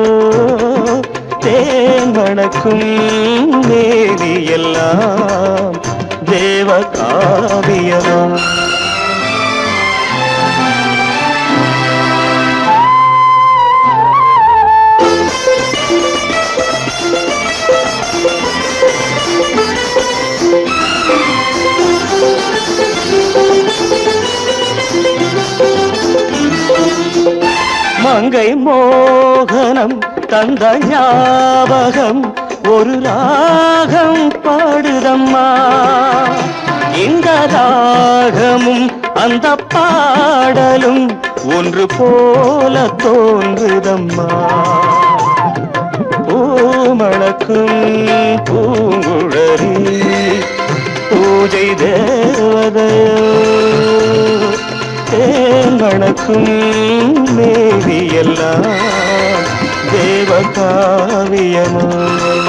தேன் மணக்கும் மேனி எல்லாம் தேவ காவியமோ மங்கை மோகனம் தந்த ஞாபகம் ஒரு ராகம் பாடுதம்மா இந்த ராகமும் அந்த பாடலும் ஒன்று போல தோன்றுதம்மா பூமணக்கும் பூங்குழலி பூஜை தேவதையோ தேன் மணக்கும் மேரி எல்லாம் தேவ காவியமோ